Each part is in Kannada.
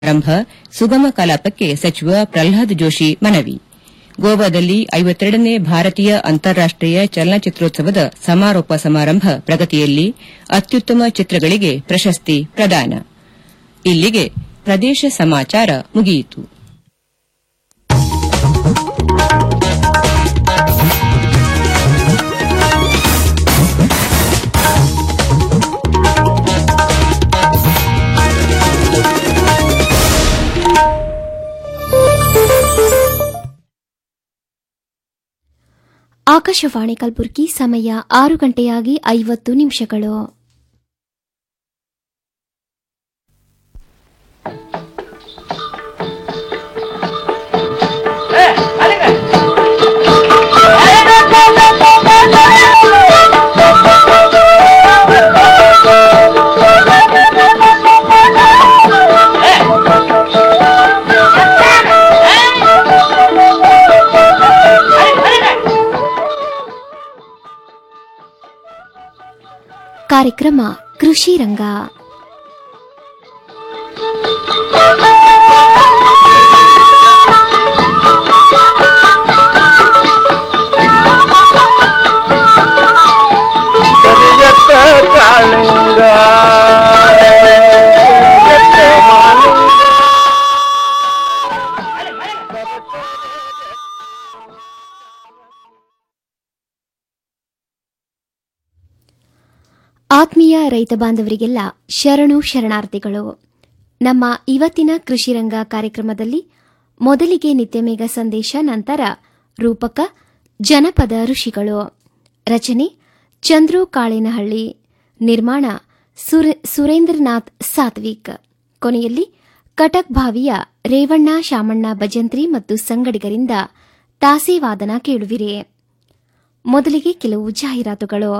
ಆರಂಭ ಸುಗಮ ಕಲಾಪಕ್ಕೆ ಸಚಿವ ಪ್ರಹ್ಲಾದ್ ಜೋಶಿ ಮನವಿ ಗೋವಾದಲ್ಲಿ ಐವತ್ತೆರಡನೇ ಭಾರತೀಯ ಅಂತಾರಾಷ್ಟೀಯ ಚಲನಚಿತ್ರೋತ್ಸವದ ಸಮಾರೋಪ ಸಮಾರಂಭ ಪ್ರಗತಿಯಲ್ಲಿ ಅತ್ಯುತ್ತಮ ಚಿತ್ರಗಳಿಗೆ ಪ್ರಶಸ್ತಿ ಪ್ರದಾನ ಇಲ್ಲಿಗೆ ಪ್ರದೇಶ ಸಮಾಚಾರ ಮುಗಿಯಿತು ಆಕಾಶವಾಣಿ ಕಲಬುರಗಿ ಸಮಯ ಆರು ಗಂಟೆಯಾಗಿ ಐವತ್ತು ನಿಮಿಷಗಳು ಕಾರ್ಯಕ್ರಮ ಕೃಷಿ ರಂಗ ಕರಿಯತ್ತ ಕಾಳಿಂಗ ಕರಿಯತ್ತ ಮಾಲಿಂಗ. ಆತ್ಮೀಯ ರೈತ ಬಾಂಧವರಿಗೆಲ್ಲ ಶರಣು ಶರಣಾರ್ಥಿಗಳು ನಮ್ಮ ಇವತ್ತಿನ ಕೃಷಿ ರಂಗ ಕಾರ್ಯಕ್ರಮದಲ್ಲಿ ಮೊದಲಿಗೆ ನಿತ್ಯಮೇಘ ಸಂದೇಶ ನಂತರ ರೂಪಕ ಜನಪದ ಋಷಿಗಳು ರಚನೆ ಚಂದ್ರು ಕಾಳೇನಹಳ್ಳಿ ನಿರ್ಮಾಣ ಸುರೆ- ಸುರೇಂದ್ರನಾಥ್ ಸಾತ್ವಿಕ್ ಕೊನೆಯಲ್ಲಿ ಕಟಕ್ ಭಾವಿಯ ರೇವಣ್ಣ ಶಾಮಣ್ಣ ಭಜಂತ್ರಿ ಮತ್ತು ಸಂಗಡಿಗರಿಂದ ತಾಸೇವಾದನ ಕೇಳುವಿರಿ ಮೊದಲಿಗೆ ಕೆಲವು ಜಾಹೀರಾತುಗಳು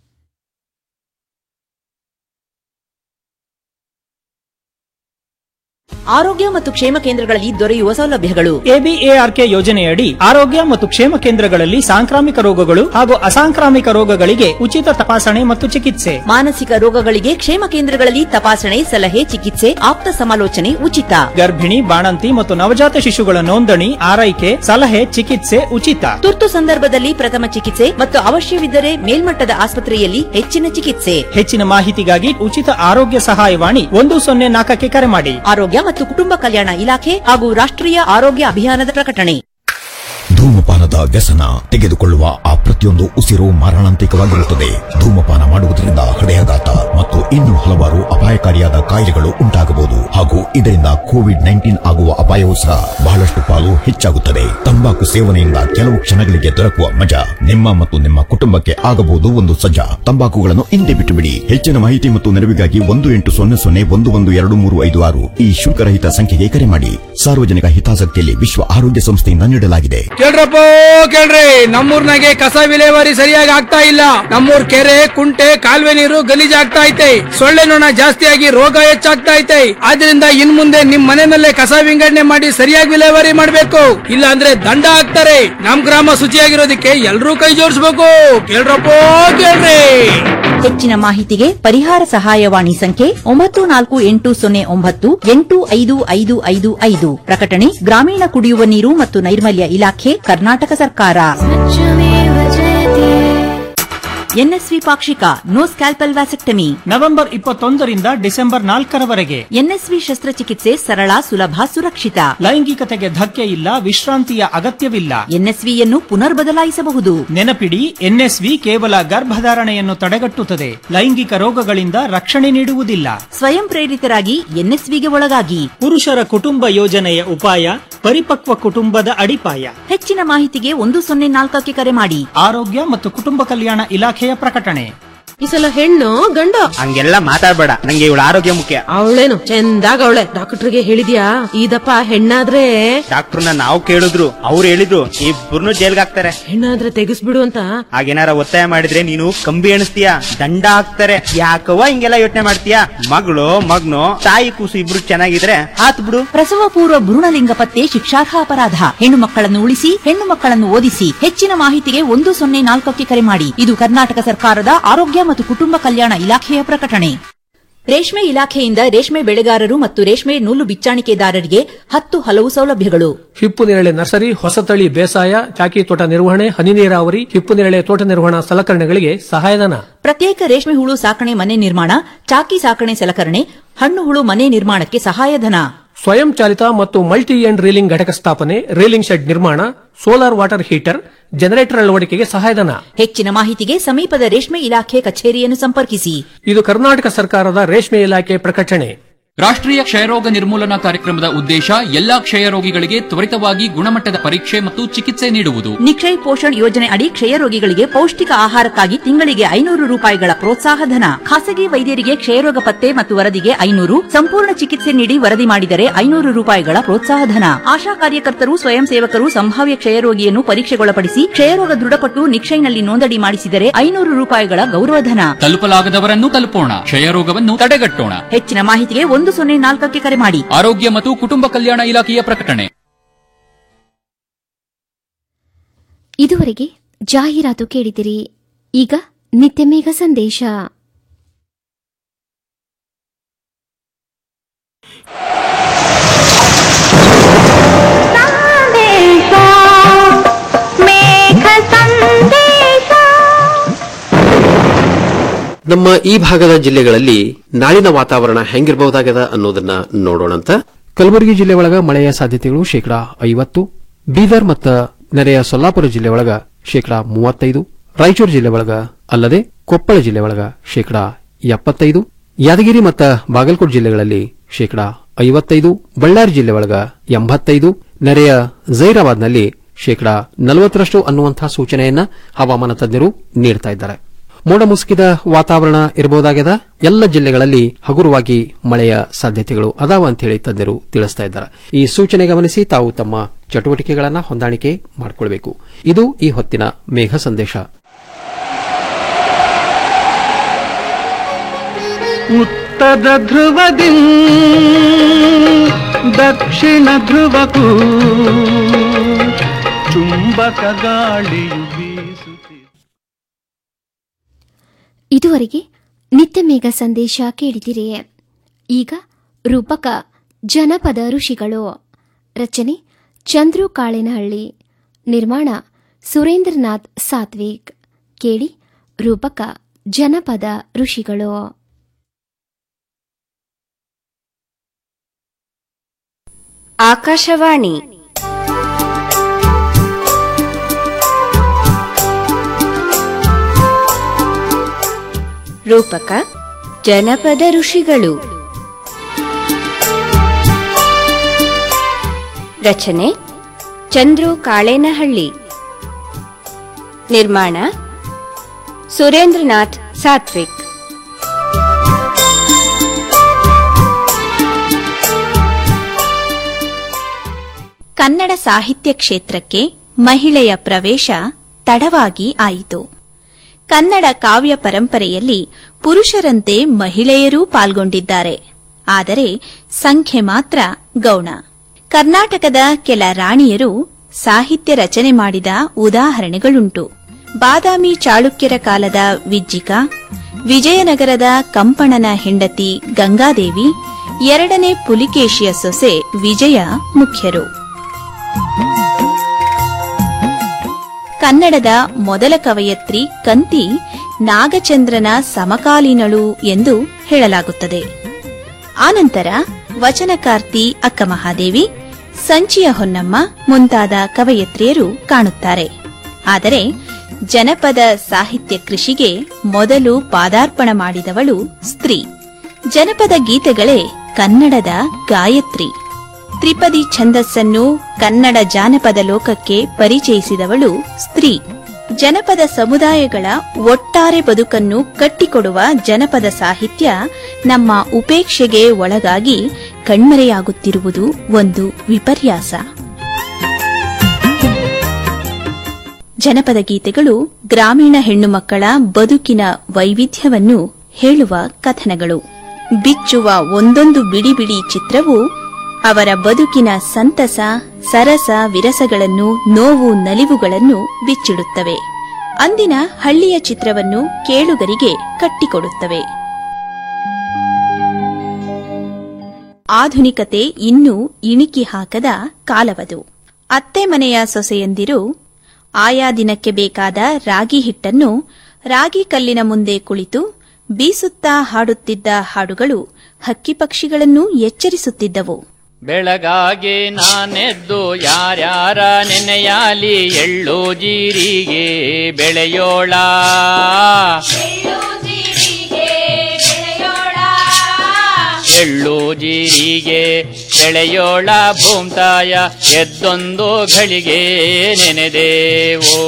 ಆರೋಗ್ಯ ಮತ್ತು ಕ್ಷೇಮ ಕೇಂದ್ರಗಳಲ್ಲಿ ದೊರೆಯುವ ಸೌಲಭ್ಯಗಳು ಎಬಿಎಆರ್ಕೆ ಯೋಜನೆಯಡಿ ಆರೋಗ್ಯ ಮತ್ತು ಕ್ಷೇಮ ಕೇಂದ್ರಗಳಲ್ಲಿ ಸಾಂಕ್ರಾಮಿಕ ರೋಗಗಳು ಹಾಗೂ ಅಸಾಂಕ್ರಾಮಿಕ ರೋಗಗಳಿಗೆ ಉಚಿತ ತಪಾಸಣೆ ಮತ್ತು ಚಿಕಿತ್ಸೆ ಮಾನಸಿಕ ರೋಗಗಳಿಗೆ ಕ್ಷೇಮ ಕೇಂದ್ರಗಳಲ್ಲಿ ತಪಾಸಣೆ ಸಲಹೆ ಚಿಕಿತ್ಸೆ ಆಪ್ತ ಸಮಾಲೋಚನೆ ಉಚಿತ ಗರ್ಭಿಣಿ ಬಾಣಂತಿ ಮತ್ತು ನವಜಾತ ಶಿಶುಗಳ ನೋಂದಣಿ ಆರೈಕೆ ಸಲಹೆ ಚಿಕಿತ್ಸೆ ಉಚಿತ ತುರ್ತು ಸಂದರ್ಭದಲ್ಲಿ ಪ್ರಥಮ ಚಿಕಿತ್ಸೆ ಮತ್ತು ಅವಶ್ಯವಿದ್ದರೆ ಮೇಲ್ಮಟ್ಟದ ಆಸ್ಪತ್ರೆಯಲ್ಲಿ ಹೆಚ್ಚಿನ ಚಿಕಿತ್ಸೆ ಹೆಚ್ಚಿನ ಮಾಹಿತಿಗಾಗಿ ಉಚಿತ ಆರೋಗ್ಯ ಸಹಾಯವಾಣಿ ಒಂದು ಸೊನ್ನೆ ನಾಲ್ಕಕ್ಕೆ ಕರೆ ಮಾಡಿ ಆರೋಗ್ಯ ಮತ್ತು ಕುಟುಂಬ ಕಲ್ಯಾಣ ಇಲಾಖೆ ಹಾಗೂ ರಾಷ್ಟ್ರೀಯ ಆರೋಗ್ಯ ಅಭಿಯಾನದ ಪ್ರಕಟಣೆ ಧೂಮಪಾನದ ವ್ಯಸನ ತೆಗೆದುಕೊಳ್ಳುವ ಆ ಪ್ರತಿಯೊಂದು ಉಸಿರು ಮಾರಣಾಂತಿಕವಾಗಿರುತ್ತದೆ ಧೂಮಪಾನ ಮಾಡುವುದರಿಂದ ಹೃದಯಾಘಾತ ಮತ್ತು ಇನ್ನೂ ಹಲವಾರು ಅಪಾಯಕಾರಿಯಾದ ಕಾಯಿಲೆಗಳು ಉಂಟಾಗಬಹುದು ಹಾಗೂ ಇದರಿಂದ ಕೋವಿಡ್ ನೈನ್ಟೀನ್ ಆಗುವ ಅಪಾಯವೂ ಸಹ ಬಹಳಷ್ಟು ಪಾಲು ಹೆಚ್ಚಾಗುತ್ತದೆ ತಂಬಾಕು ಸೇವನೆಯಿಂದ ಕೆಲವು ಕ್ಷಣಗಳಿಗೆ ದೊರಕುವ ಮಜಾ ನಿಮ್ಮ ಮತ್ತು ನಿಮ್ಮ ಕುಟುಂಬಕ್ಕೆ ಆಗಬಹುದು ಒಂದು ಸಜ್ಜಾ ತಂಬಾಕುಗಳನ್ನು ಹಿಂದೆ ಬಿಟ್ಟು ಬಿಡಿ ಹೆಚ್ಚಿನ ಮಾಹಿತಿ ಮತ್ತು ನೆರವಿಗಾಗಿ ಒಂದು ಎಂಟು ಸೊನ್ನೆ ಸೊನ್ನೆ ಒಂದು ಒಂದು ಎರಡು ಮೂರು ಐದು ಆರು ಈ ಶುಲ್ಕರಹಿತ ಸಂಖ್ಯೆಗೆ ಕರೆ ಮಾಡಿ ಸಾರ್ವಜನಿಕ ಹಿತಾಸಕ್ತಿಯಲ್ಲಿ ವಿಶ್ವ ಆರೋಗ್ಯ ಸಂಸ್ಥೆಯಿಂದ ನೀಡಲಾಗಿದೆ ಕೇಳ್ರಪ್ಪ ಕೇಳ್ರಿ ನಮ್ಮೂರ್ನಾಗೆ ಕಸ ವಿಲೇವಾರಿ ಸರಿಯಾಗಿ ಆಗ್ತಾ ಇಲ್ಲ ನಮ್ಮೂರ್ ಕೆರೆ ಕುಂಟೆ ಕಾಲುವೆ ನೀರು ಗಲೀಜಾಗ್ತಾ ಐತೆ ಸೊಳ್ಳೆ ನೊಣ ಜಾಸ್ತಿಯಾಗಿ ರೋಗ ಹೆಚ್ಚಾಗ್ತಾ ಐತೆ ಆದ್ರಿಂದ ಇನ್ ಮುಂದೆ ನಿಮ್ ಮನೆಯಲ್ಲೇ ಕಸ ವಿಂಗಡಣೆ ಮಾಡಿ ಸರಿಯಾಗಿ ವಿಲೇವಾರಿ ಮಾಡ್ಬೇಕು ಇಲ್ಲ ಅಂದ್ರೆ ದಂಡ ಹಾಕ್ತಾರೆ ನಮ್ ಗ್ರಾಮ ಶುಚಿಯಾಗಿರೋದಕ್ಕೆ ಎಲ್ರೂ ಕೈ ಜೋಡಿಸ್ಬೇಕು ಕೇಳ್ರಪ್ಪ ಕೇಳ್ರಿ ಹೆಚ್ಚಿನ ಮಾಹಿತಿಗೆ ಪರಿಹಾರ ಸಹಾಯವಾಣಿ ಸಂಖ್ಯೆ ಒಂಬತ್ತು ನಾಲ್ಕು ಎಂಟು ಸೊನ್ನೆ ಒಂಬತ್ತು ಎಂಟು ಐದು ಐದು ಐದು ಐದು ಪ್ರಕಟಣೆ ಗ್ರಾಮೀಣ ಕುಡಿಯುವ ನೀರು ಮತ್ತು ನೈರ್ಮಲ್ಯ ಇಲಾಖೆ ಕರ್ನಾಟಕ ಸರ್ಕಾರ ಎನ್ಎಸ್ವಿ ಪಾಕ್ಷಿಕ ನೋ ಸ್ಕ್ಯಾಲ್ಪಲ್ ವ್ಯಾಸೆಕ್ಟಮಿ ನವೆಂಬರ್ ಇಪ್ಪತ್ತೊಂದರಿಂದ ಡಿಸೆಂಬರ್ ನಾಲ್ಕರವರೆಗೆ ಎನ್ಎಸ್ವಿ ಶಸ್ತ್ರಚಿಕಿತ್ಸೆ ಸರಳ ಸುಲಭ ಸುರಕ್ಷಿತ ಲೈಂಗಿಕತೆಗೆ ಧಕ್ಕೆ ಇಲ್ಲ ವಿಶ್ರಾಂತಿಯ ಅಗತ್ಯವಿಲ್ಲ ಎನ್ಎಸ್ವಿಯನ್ನು ಪುನರ್ ಬದಲಾಯಿಸಬಹುದು ನೆನಪಿಡಿ ಎನ್ಎಸ್ವಿ ಕೇವಲ ಗರ್ಭಧಾರಣೆಯನ್ನು ತಡೆಗಟ್ಟುತ್ತದೆ ಲೈಂಗಿಕ ರೋಗಗಳಿಂದ ರಕ್ಷಣೆ ನೀಡುವುದಿಲ್ಲ ಸ್ವಯಂ ಪ್ರೇರಿತರಾಗಿ ಎನ್ಎಸ್ವಿಗೆ ಒಳಗಾಗಿ ಪುರುಷರ ಕುಟುಂಬ ಯೋಜನೆಯ ಉಪಾಯ ಪರಿಪಕ್ವ ಕುಟುಂಬದ ಅಡಿಪಾಯ ಹೆಚ್ಚಿನ ಮಾಹಿತಿಗೆ ಒಂದು ಸೊನ್ನೆ ನಾಲ್ಕಕ್ಕೆ ಕರೆ ಮಾಡಿ ಆರೋಗ್ಯ ಮತ್ತು ಕುಟುಂಬ ಕಲ್ಯಾಣ ಇಲಾಖೆಯ ಪ್ರಕಟಣೆ ಈ ಸಲ ಹೆಣ್ಣು ಗಂಡ ಹಂಗೆಲ್ಲ ಮಾತಾಡ್ಬೇಡ ನಂಗೆ ಇವಳ ಆರೋಗ್ಯ ಮುಖ್ಯ ಅವಳೇನು ಚಂದಾಗ ಅವಳೆ ಡಾಕ್ಟರ್ಗೆ ಹೇಳಿದ್ಯಾ ಇದಪ್ಪ ಹೆಣ್ಣಾದ್ರೆ ಡಾಕ್ಟರ್ನ ನಾವು ಕೇಳಿದ್ರು ಅವ್ರು ಹೇಳಿದ್ರು ಇಬ್ಬರನ್ನು ಜೈಲ್ಗೆ ಹಾಕ್ತಾರೆ ಹೆಣ್ಣಾದ್ರೆ ತೆಗಿಸ್ಬಿಡು ಅಂತ ಹಾಗೇನಾರ ಒತ್ತಾಯ ಮಾಡಿದ್ರೆ ನೀನು ಕಂಬಿ ಎಣಿಸ್ತೀಯ ದಂಡ ಹಾಕ್ತಾರೆ ಯಾಕವ್ವ ಹಿಂಗೆಲ್ಲ ಯೋಚನೆ ಮಾಡ್ತೀಯ ಮಗಳು ಮಗ್ನು ತಾಯಿ ಕೂಸು ಇಬ್ರು ಚೆನ್ನಾಗಿದ್ರೆ ಆತ್ ಬಿಡು ಪ್ರಸವ ಪೂರ್ವ ಭ್ರೂಣಲಿಂಗ ಪತ್ತೆ ಶಿಕ್ಷಾರ್ಹ ಅಪರಾಧ ಹೆಣ್ಣು ಮಕ್ಕಳನ್ನು ಉಳಿಸಿ ಹೆಣ್ಣು ಮಕ್ಕಳನ್ನು ಓದಿಸಿ ಹೆಚ್ಚಿನ ಮಾಹಿತಿಗೆ ಒಂದು ಸೊನ್ನೆ ನಾಲ್ಕಕ್ಕೆ ಕರೆ ಮಾಡಿ ಇದು ಕರ್ನಾಟಕ ಸರ್ಕಾರದ ಆರೋಗ್ಯ ಮತ್ತು ಕುಟುಂಬ ಕಲ್ಯಾಣ ಇಲಾಖೆಯ ಪ್ರಕಟಣೆ ರೇಷ್ಮೆ ಇಲಾಖೆಯಿಂದ ರೇಷ್ಮೆ ಬೆಳೆಗಾರರು ಮತ್ತು ರೇಷ್ಮೆ ನೂಲು ಬಿಚ್ಚಾಣಿಕೆದಾರರಿಗೆ ಹತ್ತು ಹಲವು ಸೌಲಭ್ಯಗಳು ಹಿಪ್ಪು ನೇರಳೆ ನರ್ಸರಿ ಹೊಸತಳಿ ಬೇಸಾಯ ಚಾಕಿ ತೋಟ ನಿರ್ವಹಣೆ ಹನಿ ನೀರಾವರಿ ಹಿಪ್ಪು ನೇರಳೆ ತೋಟ ನಿರ್ವಹಣಾ ಸಲಕರಣೆಗಳಿಗೆ ಸಹಾಯಧನ ಪ್ರತ್ಯೇಕ ರೇಷ್ಮೆ ಹುಳು ಸಾಕಣೆ ಮನೆ ನಿರ್ಮಾಣ ಚಾಕಿ ಸಾಕಣೆ ಸಲಕರಣೆ ಹಣ್ಣು ಹುಳು ಮನೆ ನಿರ್ಮಾಣಕ್ಕೆ ಸಹಾಯಧನ ಸ್ವಯಂ ಚಾಲಿತ ಮತ್ತು ಮಲ್ಟಿ ಎಂಡ್ ರೀಲಿಂಗ್ ಘಟಕ ಸ್ಥಾಪನೆ ರೀಲಿಂಗ್ ಶೆಡ್ ನಿರ್ಮಾಣ ಸೋಲಾರ್ ವಾಟರ್ ಹೀಟರ್ ಜನರೇಟರ್ ಅಳವಡಿಕೆಗೆ ಸಹಾಯಧನ ಹೆಚ್ಚಿನ ಮಾಹಿತಿಗೆ ಸಮೀಪದ ರೇಷ್ಮೆ ಇಲಾಖೆ ಕಚೇರಿಯನ್ನು ಸಂಪರ್ಕಿಸಿ ಇದು ಕರ್ನಾಟಕ ಸರ್ಕಾರದ ರೇಷ್ಮೆ ಇಲಾಖೆ ಪ್ರಕಟಣೆ ರಾಷ್ಟ್ರೀಯ ಕ್ಷಯರೋಗ ನಿರ್ಮೂಲನಾ ಕಾರ್ಯಕ್ರಮದ ಉದ್ದೇಶ ಎಲ್ಲಾ ಕ್ಷಯರೋಗಿಗಳಿಗೆ ತ್ವರಿತವಾಗಿ ಗುಣಮಟ್ಟದ ಪರೀಕ್ಷೆ ಮತ್ತು ಚಿಕಿತ್ಸೆ ನೀಡುವುದು ನಿಕ್ಷಯ್ ಪೋಷಣ್ ಯೋಜನೆ ಅಡಿ ಕ್ಷಯರೋಗಿಗಳಿಗೆ ಪೌಷ್ಟಿಕ ಆಹಾರಕ್ಕಾಗಿ ತಿಂಗಳಿಗೆ ಐನೂರು ರೂಪಾಯಿಗಳ ಪ್ರೋತ್ಸಾಹಧನ ಖಾಸಗಿ ವೈದ್ಯರಿಗೆ ಕ್ಷಯರೋಗ ಪತ್ತೆ ಮತ್ತು ವರದಿಗೆ ಐನೂರು ಸಂಪೂರ್ಣ ಚಿಕಿತ್ಸೆ ನೀಡಿ ವರದಿ ಮಾಡಿದರೆ ಐನೂರು ರೂಪಾಯಿಗಳ ಪ್ರೋತ್ಸಾಹಧನ ಆಶಾ ಕಾರ್ಯಕರ್ತರು ಸ್ವಯಂ ಸೇವಕರು ಸಂಭಾವ್ಯ ಕ್ಷಯರೋಗಿಯನ್ನು ಪರೀಕ್ಷೆಗೊಳಪಡಿಸಿ ಕ್ಷಯರೋಗ ದೃಢಪಟ್ಟು ನಿಕ್ಷಯ್ನಲ್ಲಿ ನೋಂದಣಿ ಮಾಡಿಸಿದರೆ ಐನೂರು ರೂಪಾಯಿಗಳ ಗೌರವಧನ ತಲುಪಲಾಗದವರನ್ನು ತಲುಪೋಣ ಕ್ಷಯರೋಗವನ್ನು ತಡೆಗಟ್ಟೋಣ ಹೆಚ್ಚಿನ ಮಾಹಿತಿಗೆ ಒಂದು ಸೊನ್ನೆ ನಾಲ್ಕಕ್ಕೆ ಕರೆ ಮಾಡಿ ಆರೋಗ್ಯ ಮತ್ತು ಕುಟುಂಬ ಕಲ್ಯಾಣ ಇಲಾಖೆಯ ಪ್ರಕಟಣೆ ಇದುವರೆಗೆ ಜಾಹೀರಾತು ಕೇಳಿದಿರಿ ಈಗ ನಿತ್ಯ ಮೇಘ ಸಂದೇಶ ನಮ್ಮ ಈ ಭಾಗದ ಜಿಲ್ಲೆಗಳಲ್ಲಿ ನಾಳಿನ ವಾತಾವರಣ ಹೆಂಗಿರಬಹುದಾಗದ ಅನ್ನೋದನ್ನ ನೋಡೋಣಂತ ಕಲಬುರಗಿ ಜಿಲ್ಲೆ ಒಳಗ ಮಳೆಯ ಸಾಧ್ಯತೆಗಳು ಶೇಕಡಾ ಐವತ್ತು ಬೀದರ್ ಮತ್ತು ನೆರೆಯ ಸೊಲ್ಲಾಪುರ ಜಿಲ್ಲೆ ಒಳಗ ಶೇಕಡಾ ಮೂವತ್ತೈದು ರಾಯಚೂರು ಜಿಲ್ಲೆ ಒಳಗ ಅಲ್ಲದೆ ಕೊಪ್ಪಳ ಜಿಲ್ಲೆ ಒಳಗ ಶೇಕಡಾ ಎಪ್ಪತ್ತೈದು ಯಾದಗಿರಿ ಮತ್ತು ಬಾಗಲಕೋಟೆ ಜಿಲ್ಲೆಗಳಲ್ಲಿ ಶೇಕಡಾ ಐವತ್ತೈದು ಬಳ್ಳಾರಿ ಜಿಲ್ಲೆ ಒಳಗ ಎಂಬತ್ತೈದು ನೆರೆಯ ಜೈರಾಬಾದ್ನಲ್ಲಿ ಶೇಕಡಾ ನಲವತ್ತರಷ್ಟು ಅನ್ನುವಂತಹ ಸೂಚನೆಯನ್ನ ಹವಾಮಾನ ತಜ್ಞರು ನೀಡ್ತಾ ಇದ್ದಾರೆ ಮೋಡ ಮುಸುಕಿದ ವಾತಾವರಣ ಇರಬಹುದಾಗ್ಯದ ಎಲ್ಲ ಜಿಲ್ಲೆಗಳಲ್ಲಿ ಹಗುರವಾಗಿ ಮಳೆಯ ಸಾಧ್ಯತೆಗಳು ಅದಾವ ಅಂತ ಹೇಳಿ ತಜ್ಞರು ತಿಳಿಸ್ತಾ ಇದ್ದಾರೆ ಈ ಸೂಚನೆ ಗಮನಿಸಿ ತಾವು ತಮ್ಮ ಚಟುವಟಿಕೆಗಳನ್ನ ಹೊಂದಾಣಿಕೆ ಮಾಡಿಕೊಳ್ಬೇಕು ಇದು ಈ ಹೊತ್ತಿನ ಮೇಘ ಸಂದೇಶ ಉತ್ತರ ಧ್ರುವದಿ ದಕ್ಷಿಣ ಧ್ರುವಕ್ಕೂ ಚುಂಬಕ ಗಾಳಿಯು ಬೀಸುತ್ತಿದೆ ಇದುವರೆಗೆ ನಿತ್ಯ ಮೇಘ ಸಂದೇಶ ಕೇಳಿದಿರಿ ಈಗ ರೂಪಕ ಜನಪದ ಋಷಿಗಳು ರಚನೆ ಚಂದ್ರು ಕಾಳೆನಹಳ್ಳಿ ನಿರ್ಮಾಣ ಸುರೇಂದ್ರನಾಥ್ ಸಾತ್ವಿಕ್ ಕೇಳಿ ರೂಪಕ ಜನಪದ ಋಷಿಗಳು ಆಕಾಶವಾಣಿ ರೂಪಕ ಜನಪದ ಋಷಿಗಳು ರಚನೆ ಚಂದ್ರು ಕಾಳೇನಹಳ್ಳಿ ನಿರ್ಮಾಣ ಸುರೇಂದ್ರನಾಥ್ ಸಾತ್ವಿಕ್ ಕನ್ನಡ ಸಾಹಿತ್ಯ ಕ್ಷೇತ್ರಕ್ಕೆ ಮಹಿಳೆಯ ಪ್ರವೇಶ ತಡವಾಗಿ ಆಯಿತು ಕನ್ನಡ ಕಾವ್ಯ ಪರಂಪರೆಯಲ್ಲಿ ಪುರುಷರಂತೆ ಮಹಿಳೆಯರೂ ಪಾಲ್ಗೊಂಡಿದ್ದಾರೆ ಆದರೆ ಸಂಖ್ಯೆ ಮಾತ್ರ ಗೌಣ ಕರ್ನಾಟಕದ ಕೆಲ ರಾಣಿಯರು ಸಾಹಿತ್ಯ ರಚನೆ ಮಾಡಿದ ಉದಾಹರಣೆಗಳುಂಟು ಬಾದಾಮಿ ಚಾಳುಕ್ಯರ ಕಾಲದ ವಿಜ್ಜಿಕ ವಿಜಯನಗರದ ಕಂಪಣನ ಹೆಂಡತಿ ಗಂಗಾದೇವಿ ಎರಡನೇ ಪುಲಿಕೇಶಿಯ ಸೊಸೆ ವಿಜಯ ಮುಖ್ಯರು ಕನ್ನಡದ ಮೊದಲ ಕವಯತ್ರಿ ಕಂತಿ ನಾಗಚಂದ್ರನ ಸಮಕಾಲೀನಳು ಎಂದು ಹೇಳಲಾಗುತ್ತದೆ ಆನಂತರ ವಚನಕಾರ್ತಿ ಅಕ್ಕಮಹಾದೇವಿ ಸಂಚಿಯ ಹೊನ್ನಮ್ಮ ಮುಂತಾದ ಕವಯತ್ರಿಯರು ಕಾಣುತ್ತಾರೆ ಆದರೆ ಜನಪದ ಸಾಹಿತ್ಯ ಕೃಷಿಗೆ ಮೊದಲು ಪಾದಾರ್ಪಣ ಮಾಡಿದವಳು ಸ್ತ್ರೀ ಜನಪದ ಗೀತೆಗಳೇ ಕನ್ನಡದ ಗಾಯತ್ರಿ ತ್ರಿಪದಿ ಛಂದಸ್ಸನ್ನು ಕನ್ನಡ ಜಾನಪದ ಲೋಕಕ್ಕೆ ಪರಿಚಯಿಸಿದವಳು ಸ್ತ್ರೀ ಜನಪದ ಸಮುದಾಯಗಳ ಒಟ್ಟಾರೆ ಬದುಕನ್ನು ಕಟ್ಟಿಕೊಡುವ ಜನಪದ ಸಾಹಿತ್ಯ ನಮ್ಮ ಉಪೇಕ್ಷೆಗೆ ಒಳಗಾಗಿ ಕಣ್ಮರೆಯಾಗುತ್ತಿರುವುದು ಒಂದು ವಿಪರ್ಯಾಸ ಜನಪದ ಗೀತೆಗಳು ಗ್ರಾಮೀಣ ಹೆಣ್ಣು ಮಕ್ಕಳ ಬದುಕಿನ ವೈವಿಧ್ಯವನ್ನು ಹೇಳುವ ಕಥನಗಳು ಬಿಚ್ಚುವ ಒಂದೊಂದು ಬಿಡಿ ಬಿಡಿ ಚಿತ್ರವು ಅವರ ಬದುಕಿನ ಸಂತಸ ಸರಸ ವಿರಸಗಳನ್ನು ನೋವು ನಲಿವುಗಳನ್ನು ಬಿಚ್ಚಿಡುತ್ತವೆ ಅಂದಿನ ಹಳ್ಳಿಯ ಚಿತ್ರವನ್ನು ಕೇಳುಗರಿಗೆ ಕಟ್ಟಿಕೊಡುತ್ತವೆ ಆಧುನಿಕತೆ ಇನ್ನೂ ಇಣಿಕಿ ಹಾಕದ ಕಾಲವದು ಅತ್ತೆ ಮನೆಯ ಸೊಸೆಯಂದಿರು ಆಯಾ ದಿನಕ್ಕೆ ಬೇಕಾದ ರಾಗಿ ಹಿಟ್ಟನ್ನು ರಾಗಿ ಕಲ್ಲಿನ ಮುಂದೆ ಕುಳಿತು ಬೀಸುತ್ತಾ ಹಾಡುತ್ತಿದ್ದ ಹಾಡುಗಳು ಹಕ್ಕಿ ಪಕ್ಷಿಗಳನ್ನೂ ಎಚ್ಚರಿಸುತ್ತಿದ್ದವು ಬೆಳಗಾಗಿ ನಾನೆದ್ದು ಯಾರ್ಯಾರ ನೆನೆಯಾಲಿ ಎಳ್ಳು ಜೀರಿಗೆ ಬೆಳೆಯೋಳ ಎಳ್ಳು ಜೀರಿಗೆ ಬೆಳೆಯೋಳ ಭೂಮ್ತಾಯ ಎದ್ದೊಂದು ಘಳಿಗೆ ನೆನೆದೇವೋ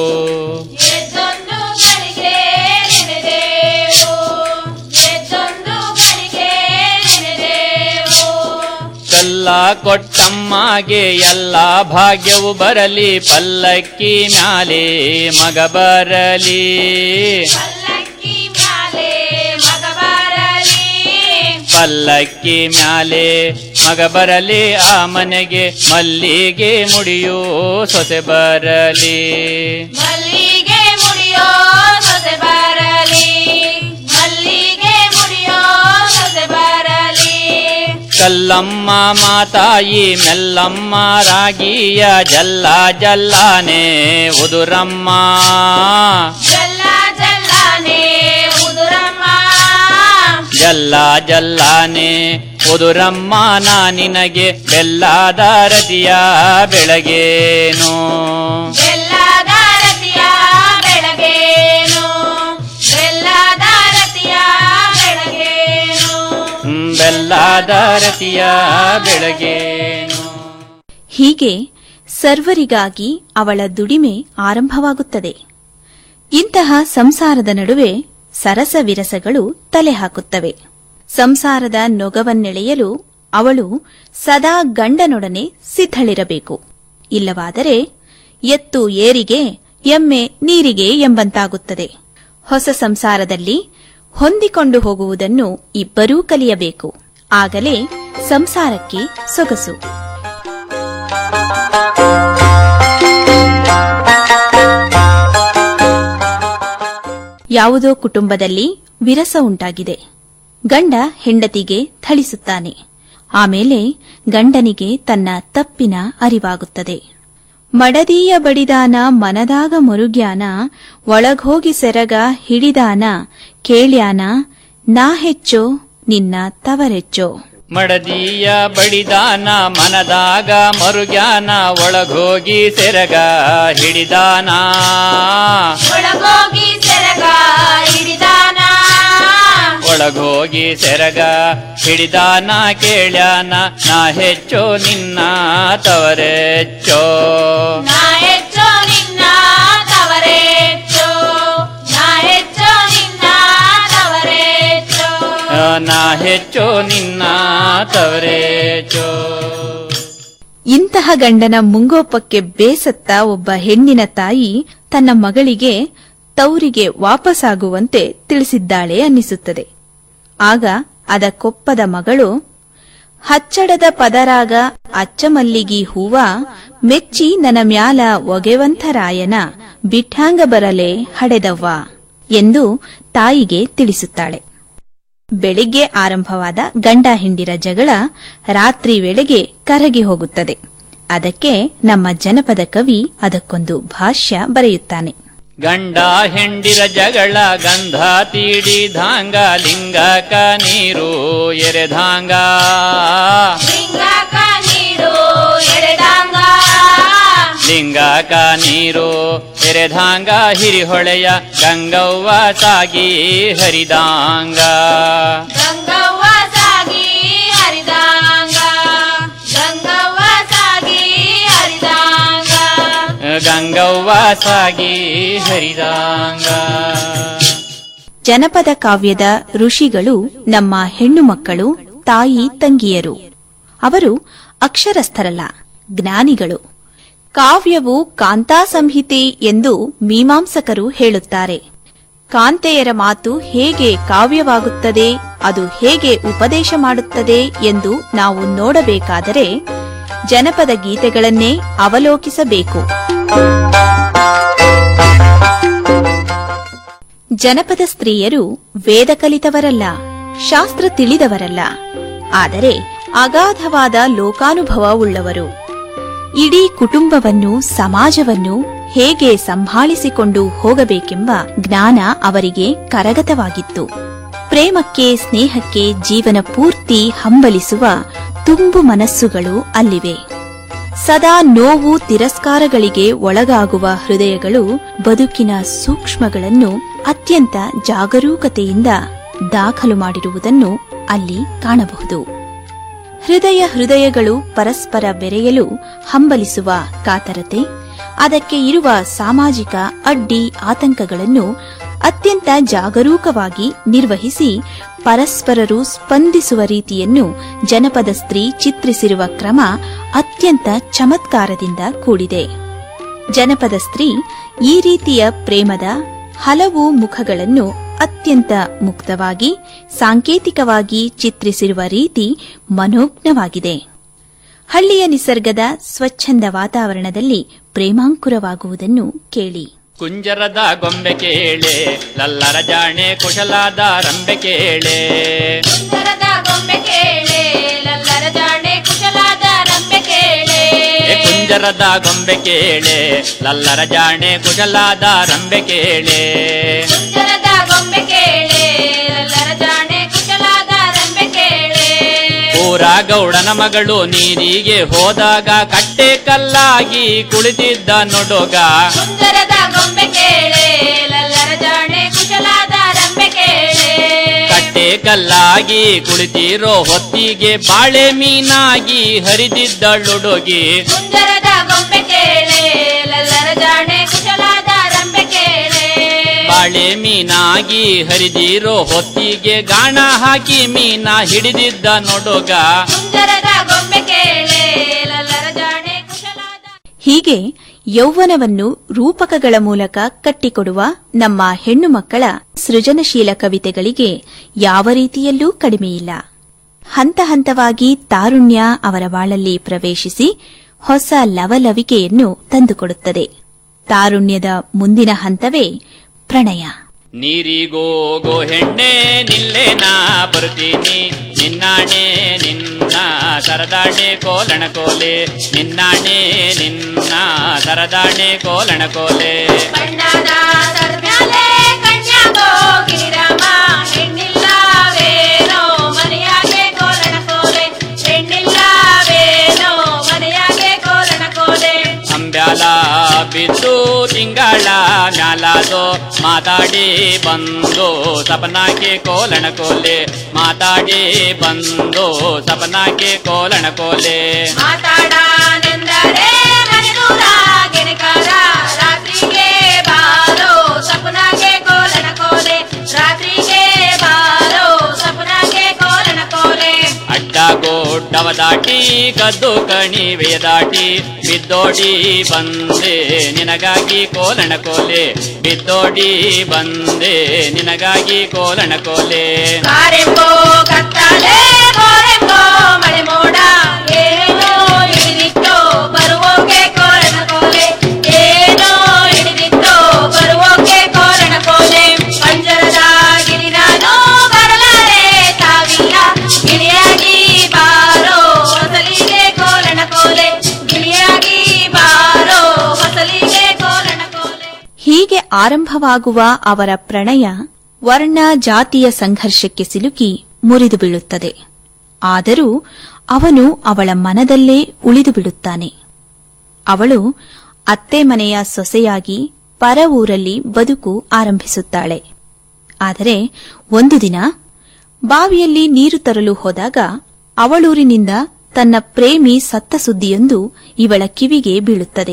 ಕಲ್ಲ ಕೊಟ್ಟಮ್ಮಗೆ ಎಲ್ಲ ಭಾಗ್ಯವು ಬರಲಿ ಪಲ್ಲಕ್ಕಿ ಮ್ಯಾಲೆ ಮಗ ಬರಲಿ ಪಲ್ಲಕ್ಕಿ ಮ್ಯಾಲೆ ಮಗ ಬರಲಿ ಆ ಮನೆಗೆ ಮಲ್ಲಿಗೆ ಮುಡಿಯೋ ಸೊಸೆ ಬರಲಿ ಮಲ್ಲಿಗೆ ಮುಡಿಯೋ ಸೊಸೆ ಬರಲಿ ಮಲ್ಲಿಗೆ ಮುಡಿಯೋ ಸೊಸೆ ಬರಲಿ ಕಲ್ಲಮ್ಮ ಮಾತಾಯಿ ಮೆಲ್ಲಮ್ಮ ರಾಗಿಯ ಜಲ್ಲ ಜಲ್ಲಾನೆ ಉದುರಮ್ಮ ಜಲ್ಲ ಜಲ್ಲಾನೆ ಉದುರಮ್ಮ ಜಲ್ಲ ಜಲ್ಲಾನೆ ಉದುರಮ್ಮ ನಾ ನಿನಗೆ ಬೆಲ್ಲದ ರತಿಯ ಬೆಳಗೇನು ಬೆಲ್ಲದ ರತಿಯ ಬೆಳಗೇನು ಬೆಲ್ಲದ ರತಿಯ ಬೆಳಗೇನು ಹ್ಮ್, ಬೆಲ್ಲದ ರತಿಯ ಬೆಳಗೇನು ಹೀಗೆ ಸರ್ವರಿಗಾಗಿ ಅವಳ ದುಡಿಮೆ ಆರಂಭವಾಗುತ್ತದೆ ಇಂತಹ ಸಂಸಾರದ ನಡುವೆ ಸರಸ ವಿರಸಗಳು ತಲೆ ಹಾಕುತ್ತವೆ ಸಂಸಾರದ ನೊಗವನ್ನೆಳೆಯಲು ಅವಳು ಸದಾ ಗಂಡನೊಡನೆ ಸಿದ್ಧಳಿರಬೇಕು ಇಲ್ಲವಾದರೆ ಎತ್ತು ಏರಿಗೆ ಎಮ್ಮೆ ನೀರಿಗೆ ಎಂಬಂತಾಗುತ್ತದೆ ಹೊಸ ಸಂಸಾರದಲ್ಲಿ ಹೊಂದಿಕೊಂಡು ಹೋಗುವುದನ್ನು ಇಬ್ಬರೂ ಕಲಿಯಬೇಕು ಆಗಲೇ ಸಂಸಾರಕ್ಕೆ ಸೊಗಸು ಯಾವುದೋ ಕುಟುಂಬದಲ್ಲಿ ವಿರಸ ಉಂಟಾಗಿದೆ ಗಂಡ ಹೆಂಡತಿಗೆ ಥಳಿಸುತ್ತಾನೆ ಆಮೇಲೆ ಗಂಡನಿಗೆ ತನ್ನ ತಪ್ಪಿನ ಅರಿವಾಗುತ್ತದೆ ಮಡದೀಯ ಬಡಿದಾನ ಮನದಾಗ ಮರುಗ್ಯಾನ ಒಳಗೋಗಿ ಸೆರಗ ಹಿಡಿದಾನ ಕೇಳ್ಯಾನ ನಾ ಹೆಚ್ಚೋ ನಿನ್ನ ತವರೆಚ್ಚೋ ಮಡದಿಯ ಬಡಿದಾನ ಮನದಾಗ ಮರುಗ್ಯಾನ ಒಳಗೋಗಿ ಸೆರಗ ಹಿಡಿದಾನ ಒಳಗೋಗಿ ಸೆರಗ ಹಿಡಿದಾನ ಒಳಗೋಗಿ ಸೆರಗ ಹಿಡಿದಾನ ಕೇಳ್ಯಾನ ನಾ ಹೆಚ್ಚೋ ನಿನ್ನ ತವರೆಚ್ಚೋ ನಾ ಹೆಚ್ಚೋ ನಿನ್ನ ತವರೇಚ್ಚೋ ನಾ ಹೆಚ್ಚೋ ನಿನ್ನ ತವರೇಚ್ಚೋ ನಾ ಹೆಚ್ಚೋ ನಿನ್ನ ತವರೆಚ್ಚೋ ಇಂತಹ ಗಂಡನ ಮುಂಗೋಪಕ್ಕೆ ಬೇಸತ್ತ ಒಬ್ಬ ಹೆಣ್ಣಿನ ತಾಯಿ ತನ್ನ ಮಗಳಿಗೆ ತೌರಿಗೆ ವಾಪಸ್ಸಾಗುವಂತೆ ತಿಳಿಸಿದ್ದಾಳೆ ಅನ್ನಿಸುತ್ತದೆ ಆಗ ಅದಕ್ಕೊಪ್ಪದ ಮಗಳು ಹಚ್ಚಡದ ಪದರಾಗ ಅಚ್ಚಮಲ್ಲಿಗಿ ಹೂವ ಮೆಚ್ಚಿ ನನ್ನ ಮ್ಯಾಲ ಒಗೆವಂಥರಾಯನ ಬಿಟ್ಟಾಂಗ ಬರಲೆ ಹಡೆದವ್ವ ಎಂದು ತಾಯಿಗೆ ತಿಳಿಸುತ್ತಾಳೆ ಬೆಳಿಗ್ಗೆ ಆರಂಭವಾದ ಗಂಡ ಹೆಂಡಿರ ಜಗಳ ರಾತ್ರಿ ವೇಳೆಗೆ ಕರಗಿ ಹೋಗುತ್ತದೆ ಅದಕ್ಕೆ ನಮ್ಮ ಜನಪದ ಕವಿ ಅದಕ್ಕೊಂದು ಭಾಷ್ಯ ಬರೆಯುತ್ತಾನೆ ಗಂಡ ಹೆಂಡಿರ ಜಗಳ ಗಂಧ ತೀಡಿಧಾಂಗ ಲಿಂಗಕ ನೀರು ಎರೆಧಾಂಗ ಲಿಂಗಕ ನೀಡು ಎರೆದಾಂಗ ಲಿಂಗಕ ನೀರು ಎರೆಧಾಂಗ ಹಿರಿಹೊಳೆಯ ಗಂಗವ್ವ ಸಾಗಿ ಹರಿದಾಂಗ ಗಂಗವ್ವ ಸಾಗಿ ಹರಿದಾಂಗ ಗಂಗವ್ವ ಸಾಗಿ ಹರಿದಾಂಗ ಗಂಗವ್ವ ಸಾಗಿ ಹರಿದಾಂಗ ಜನಪದ ಕಾವ್ಯದ ಋಷಿಗಳು ನಮ್ಮ ಹೆಣ್ಣು ಮಕ್ಕಳು ತಾಯಿ ತಂಗಿಯರು ಅವರು ಅಕ್ಷರಸ್ಥರಲ್ಲ ಜ್ಞಾನಿಗಳು ಕಾವ್ಯವು ಕಾಂತಾ ಸಂಹಿತೆ ಎಂದು ಮೀಮಾಂಸಕರು ಹೇಳುತ್ತಾರೆ ಕಾಂತೆಯರ ಮಾತು ಹೇಗೆ ಕಾವ್ಯವಾಗುತ್ತದೆ ಅದು ಹೇಗೆ ಉಪದೇಶ ಮಾಡುತ್ತದೆ ಎಂದು ನಾವು ನೋಡಬೇಕಾದರೆ ಜನಪದ ಗೀತೆಗಳನ್ನೇ ಅವಲೋಕಿಸಬೇಕು ಜನಪದ ಸ್ತ್ರೀಯರು ವೇದ ಕಲಿತವರಲ್ಲ ಶಾಸ್ತ್ರ ತಿಳಿದವರಲ್ಲ ಆದರೆ ಅಗಾಧವಾದ ಲೋಕಾನುಭವ ಉಳ್ಳವರು ಇಡೀ ಕುಟುಂಬವನ್ನು ಸಮಾಜವನ್ನು ಹೇಗೆ ಸಂಭಾಳಿಸಿಕೊಂಡು ಹೋಗಬೇಕೆಂಬ ಜ್ಞಾನ ಅವರಿಗೆ ಕರಗತವಾಗಿತ್ತು ಪ್ರೇಮಕ್ಕೆ ಸ್ನೇಹಕ್ಕೆ ಜೀವನ ಪೂರ್ತಿ ಹಂಬಲಿಸುವ ತುಂಬು ಮನಸ್ಸುಗಳು ಅಲ್ಲಿವೆ ಸದಾ ನೋವು ತಿರಸ್ಕಾರಗಳಿಗೆ ಒಳಗಾಗುವ ಹೃದಯಗಳು ಬದುಕಿನ ಸೂಕ್ಷ್ಮಗಳನ್ನು ಅತ್ಯಂತ ಜಾಗರೂಕತೆಯಿಂದ ದಾಖಲು ಮಾಡಿರುವುದನ್ನು ಅಲ್ಲಿ ಕಾಣಬಹುದು ಹೃದಯ ಹೃದಯಗಳು ಪರಸ್ಪರ ಬೆರೆಯಲು ಹಂಬಲಿಸುವ ಕಾತರತೆ ಅದಕ್ಕೆ ಇರುವ ಸಾಮಾಜಿಕ ಅಡ್ಡಿ ಆತಂಕಗಳನ್ನು ಅತ್ಯಂತ ಜಾಗರೂಕವಾಗಿ ನಿರ್ವಹಿಸಿ ಪರಸ್ಪರರು ಸ್ಪಂದಿಸುವ ರೀತಿಯನ್ನು ಜನಪದ ಸ್ತ್ರೀ ಚಿತ್ರಿಸಿರುವ ಕ್ರಮ ಅತ್ಯಂತ ಚಮತ್ಕಾರದಿಂದ ಕೂಡಿದೆ ಜನಪದ ಸ್ತ್ರೀ ಈ ರೀತಿಯ ಪ್ರೇಮದ ಹಲವು ಮುಖಗಳನ್ನು ಅತ್ಯಂತ ಮುಕ್ತವಾಗಿ ಸಾಂಕೇತಿಕವಾಗಿ ಚಿತ್ರಿಸಿರುವ ರೀತಿ ಮನೋಜ್ಞವಾಗಿದೆ ಹಳ್ಳಿಯ ನಿಸರ್ಗದ ಸ್ವಚ್ಛಂದ ವಾತಾವರಣದಲ್ಲಿ ಪ್ರೇಮಾಂಕುರವಾಗುವುದನ್ನು ಕೇಳಿ ಕುಂಜರದ ಗೊಂಬೆ ಕೇಳೆ ಲಲ್ಲರ ಜಾಣೆ ಕುಶಲಾದ ರಂಬೆ ಕೇಳೆ ಸುಂದರದ ಗೊಂಬೆ ಕೇಳೆ ಲಲ್ಲರ ಜಾಣೆ ಕುಶಲಾದ ರಂಬೆ ಕೇಳೆ ಏ ಕುಂಜರದ ಗೊಂಬೆ ಕೇಳೆ ಲಲ್ಲರ ಜಾಣೆ ಕುಶಲಾದ ರಂಬೆ ಕೇಳೆ ಸುಂದರದ ಗೊಂಬೆ ಕೇಳೆ ಲಲ್ಲರ ಜಾಣೆ ಕುಶಲಾದ ರಂಬೆ ಕೇಳೆ ಊರ ಗೌಡನ ಮಗಳು ನೀರಿಗೆ ಹೋದಾಗ ಕಟ್ಟೆ ಕಲ್ಲಾಗಿ ಕುಳಿತಿದ್ದ ನೊಡೋಗ ಸುಂದರದ ಗೊಂಬೆ ಕೇಳೆ ಲಲ್ಲರ ಜಾಣೆ ಕುಶಲಾದ ರಂಬೆ ಕೇಳೆ ಕಟ್ಟೆ ಕಲ್ಲಾಗಿ ಕುಳಿತಿರೋ ಹೊತ್ತಿಗೆ ಬಾಳೆ ಮೀನಾಗಿ ಹರಿದಿದ್ದಳುಡುಗಿ ಸುಂದರದ ಗೊಂಬೆ ಕೇಳೆ ಲಲ್ಲರ ಜಾಣೆ ಕುಶಲಾದ ರಂಬೆ ಕೇಳೆ ಬಾಳೆ ಮೀನಾಗಿ ಹರಿದಿರೋ ಹೊತ್ತಿಗೆ ಗಾಣ ಹಾಕಿ ಮೀನ ಹಿಡಿದಿದ್ದ ನೊಡೋಗ ಸುಂದರದ ಗೊಂಬೆ ಕೇಳೆ ಲಲ್ಲರ ಜಾಣೆ ಹೀಗೆ ಯೌವನವನ್ನು ರೂಪಕಗಳ ಮೂಲಕ ಕಟ್ಟಿಕೊಡುವ ನಮ್ಮ ಹೆಣ್ಣು ಮಕ್ಕಳ ಸೃಜನಶೀಲ ಕವಿತೆಗಳಿಗೆ ಯಾವ ರೀತಿಯಲ್ಲೂ ಕಡಿಮೆಯಿಲ್ಲ ಹಂತ ಹಂತವಾಗಿ ತಾರುಣ್ಯ ಅವರ ಬಾಳಲ್ಲಿ ಪ್ರವೇಶಿಸಿ ಹೊಸ ಲವಲವಿಕೆಯನ್ನು ತಂದುಕೊಡುತ್ತದೆ ತಾರುಣ್ಯದ ಮುಂದಿನ ಹಂತವೇ ಪ್ರಣಯ ನೀರಿಗೋಗೋ ಹೆಣ್ಣೆ ನಿಲ್ಲೇನಾ ಬರ್ತೀನಿ ನಿನ್ನಾಣೆ ನಿನ್ನ ಸರದಾಣೆ ಕೋಲಣ ಕೋಲೆ ನಿನ್ನಾಣೆ ನಿನ್ನ ಸರದಾಣೆ ಕೋಲಣ ಕೋಲೆ ಬಣ್ಣದ ಸರ್ಮ್ಯಾಲೆ ಕನ್ಯಾಗೋ ಗಿರಿರಾಮ ಹೆಣ್ಣಿಲ್ಲವೇನೋ ಮನೆಯಾಗೆ ಕೋಲಣ ಕೋಲೆ ಹೆಣ್ಣಿಲ್ಲವೇನೋ ಮನೆಯಾಗೆ ಕೋಲಣ ಕೋಲೆ ಅಂಬ್ಯಾಲ ಬಿದ್ದು ತಿಂಗಳ ಮ್ಯಾಲಾದೋ ಮಾತಾಡಿ ಬಂದು ಸಪನಾಗೆ ಕೋಲಣ ಕೋಲೆ ಮಾತಾಡಿ ಬಂದು ಸಪನಾಗೆ ಕೋಲಣ ಕೋಲೆ ಮಾತಾಡನೆಂದರೆ ಮನೆದೂರ ಗೆಣಕಾರ ರಾತ್ರಿಗೆ ಬಾರೋ ಸಪನಾಗೆ ಕೋಲಣ ಕೋಲೆ ರಾತ್ರಿಗೆ ಬಾರೋ ಸಪನಾಗೆ ಕೋಲಣ ಕೋಲೆ ಅಡ್ಡ ಗೋಡ್ಡವ ದಾಟಿ ಕದ್ದು ಕಣಿವೆಯ ದಾಟಿ ಬಿದ್ದೋಡಿ ಬಂದೆ ನಿನಗಾಗಿ ಕೋಲಣ ಕೋಲೆ ಬಿದ್ದೋಡಿ ಬಂದೆ ನಿನಗಾಗಿ ಕೋಲಣ ಕೋಲೆ ಕಾರೆಂಬೋ ಕತ್ತಾಲೆ ಗೋರೆಂಬೋ ಮಳೆ ಮೋಡ ಏನೋ ಹಿಡಿದಿತ್ತೋ ಬರುವೋಕೆ ಕೋಲಣ ಕೋಲೆ ಏನೋ ಹಿಡಿದಿತ್ತೋ ಬರುವೋಕೆ ಕೋಲಣ ಕೋಲೆ ಪಂಜರದ ಗಿರಿ ನಾನು ಬರಲಾರೆ ತಾವಿಲ್ಲ ಗಿಳಿಯಾಗಿ ಬಾರೋ ಹೊಸಲಿಗೆ ಕೋಲಣ ಕೋಲೆ ಗಿಳಿಯಾಗಿ ಬಾರೋ ಹೊಸಲಿಗೆ ಕೋಲಣ ಕೋಲೆ ಹೀಗೆ ಆರಂಭವಾಗುವ ಅವರ ಪ್ರಣಯ ವರ್ಣ ಜಾತಿಯ ಸಂಘರ್ಷಕ್ಕೆ ಸಿಲುಕಿ ಮುರಿದು ಬೀಳುತ್ತದೆ ಆದರೂ ಅವನು ಅವಳ ಮನದಲ್ಲೇ ಉಳಿದು ಬಿಡುತ್ತಾನೆ ಅವಳು ಅತ್ತೆ ಮನೆಯ ಸೊಸೆಯಾಗಿ ಪರ ಊರಲ್ಲಿ ಬದುಕು ಆರಂಭಿಸುತ್ತಾಳೆ ಆದರೆ ಒಂದು ದಿನ ಬಾವಿಯಲ್ಲಿ ನೀರು ತರಲು ಹೋದಾಗ ಅವಳೂರಿನಿಂದ ತನ್ನ ಪ್ರೇಮಿ ಸತ್ತ ಸುದ್ದಿಯೊಂದು ಇವಳ ಕಿವಿಗೆ ಬೀಳುತ್ತದೆ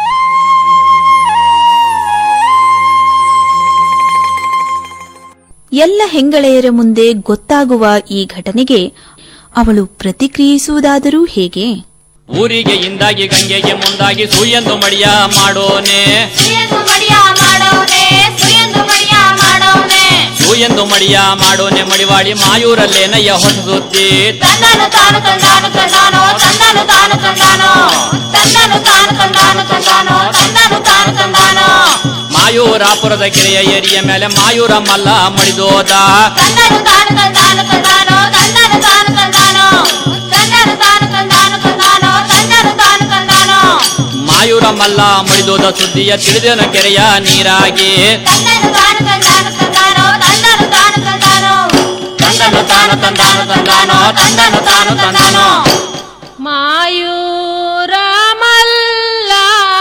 ಎಲ್ಲ ಹೆಂಗಳೆಯರ ಮುಂದೆ ಗೊತ್ತಾಗುವ ಈ ಘಟನೆಗೆ ಅವಳು ಪ್ರತಿಕ್ರಿಯಿಸುವುದಾದರೂ ಹೇಗೆ ಊರಿಗೆ ಇಂದಾಗಿ ಗಂಗೆಗೆ ಮುಂದಾಗಿ ಸುಯ್ಯಂದು ಮಡಿಯ ಮಾಡೋನೆ ಸುಯಂದು ಮಡಿಯ ಮಾಡೋನೆ ಸುಯಂದು ಮಡಿಯ ಮಾಡೋನೆ ಸುಯ್ಯಂದು ಮಡಿಯ ಮಾಡೋನೆ ಮಡಿವಾಳಿ ಮಾಯೂರಲ್ಲೇನಯ್ಯ ಹೊಸ ಸುದ್ದಿ ತನ್ನನು ತಾನು ತಂದಾನು ತಂದಾನೋ ತನ್ನನು ತಾನು ತಂದಾನೋ ತನ್ನನು ತಾನು ತಂದಾನು ತಂದಾನೋ ತನ್ನನು ತಾನು ತಂದಾನೋ ಮಾಯೂರಾಪುರದ ಕೆರೆಯ ಏರಿಯ ಮೇಲೆ ಮಾಯೂರ ಮಲ್ಲ ಮಡಿದೋದ ತನ್ನನು ತಾನು ತಂದಾನು ತಂದಾನೋ ತನ್ನನು ತಾನು ತಂದಾನೋ ಮಲ್ಲ ಮುಳಿದೋದ ಸುದ್ದಿಯ ತಿಳಿದೇನು ಕೆರೆಯ ನೀರಾಗಿ ತಂದನು ತಾನು ತಂದಾನು ತಂದಾನೋ ತಂದನು ತಾನು ತಂದಾನೋ ತಂದನು ತಾನು ತಂದಾನು ತಂದಾನೋ ತಂದನು ತಾನು ತಂದಾನೋ ಮಾಯೂರ ಮಲ್ಲ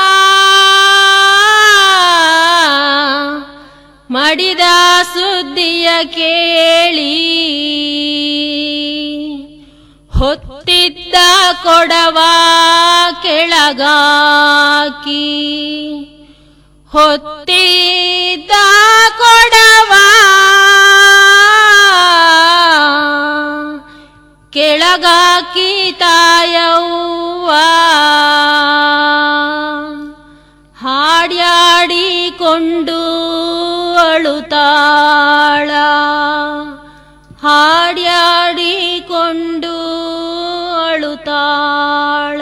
ಮಡಿದ ಸುದ್ದಿಯ ಕೇಳಿ ಹೊತ್ತಿದ್ದ ಕೊಡವ ಕೆಳಗಾಕಿ ಹೊತ್ತಿದ್ದ ಕೊಡವ ಕೆಳಗಾಕಿ ತಾಯವ್ವ ಹಾಡ್ಯಾಡಿಕೊಂಡು ಅಳುತ್ತಾಳ ಹಾಡ್ಯಾಡಿಕೊಂಡು ಅಳುತ್ತಾಳ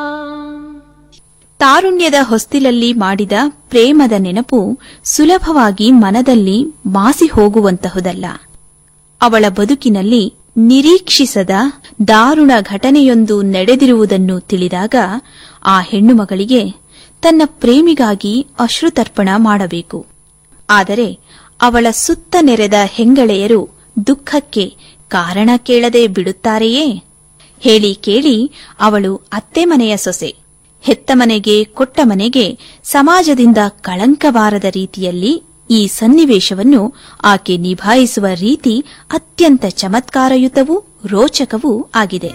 ತಾರುಣ್ಯದ ಹೊಸ್ತಿಲಲ್ಲಿ ಮಾಡಿದ ಪ್ರೇಮದ ನೆನಪು ಸುಲಭವಾಗಿ ಮನದಲ್ಲಿ ಮಾಸಿ ಹೋಗುವಂತಹುದಲ್ಲ ಅವಳ ಬದುಕಿನಲ್ಲಿ ನಿರೀಕ್ಷಿಸದ ದಾರುಣ ಘಟನೆಯೊಂದು ನಡೆದಿರುವುದನ್ನು ತಿಳಿದಾಗ ಆ ಹೆಣ್ಣುಮಗಳಿಗೆ ತನ್ನ ಪ್ರೇಮಿಗಾಗಿ ಅಶ್ರುತರ್ಪಣ ಮಾಡಬೇಕು ಆದರೆ ಅವಳ ಸುತ್ತ ನೆರೆದ ಹೆಂಗಳೆಯರು ದುಃಖಕ್ಕೆ ಕಾರಣ ಕೇಳದೆ ಬಿಡುತ್ತಾರೆಯೇ ಹೇಳಿ ಕೇಳಿ ಅವಳು ಅತ್ತೆ ಮನೆಯ ಸೊಸೆ ಹೆತ್ತ ಮನೆಗೆ ಕೊಟ್ಟ ಮನೆಗೆ ಸಮಾಜದಿಂದ ಕಳಂಕ ಬಾರದ ರೀತಿಯಲ್ಲಿ ಈ ಸನ್ನಿವೇಶವನ್ನು ಆಕೆ ನಿಭಾಯಿಸುವ ರೀತಿ ಅತ್ಯಂತ ಚಮತ್ಕಾರಯುತವೂ ರೋಚಕವೂ ಆಗಿದೆ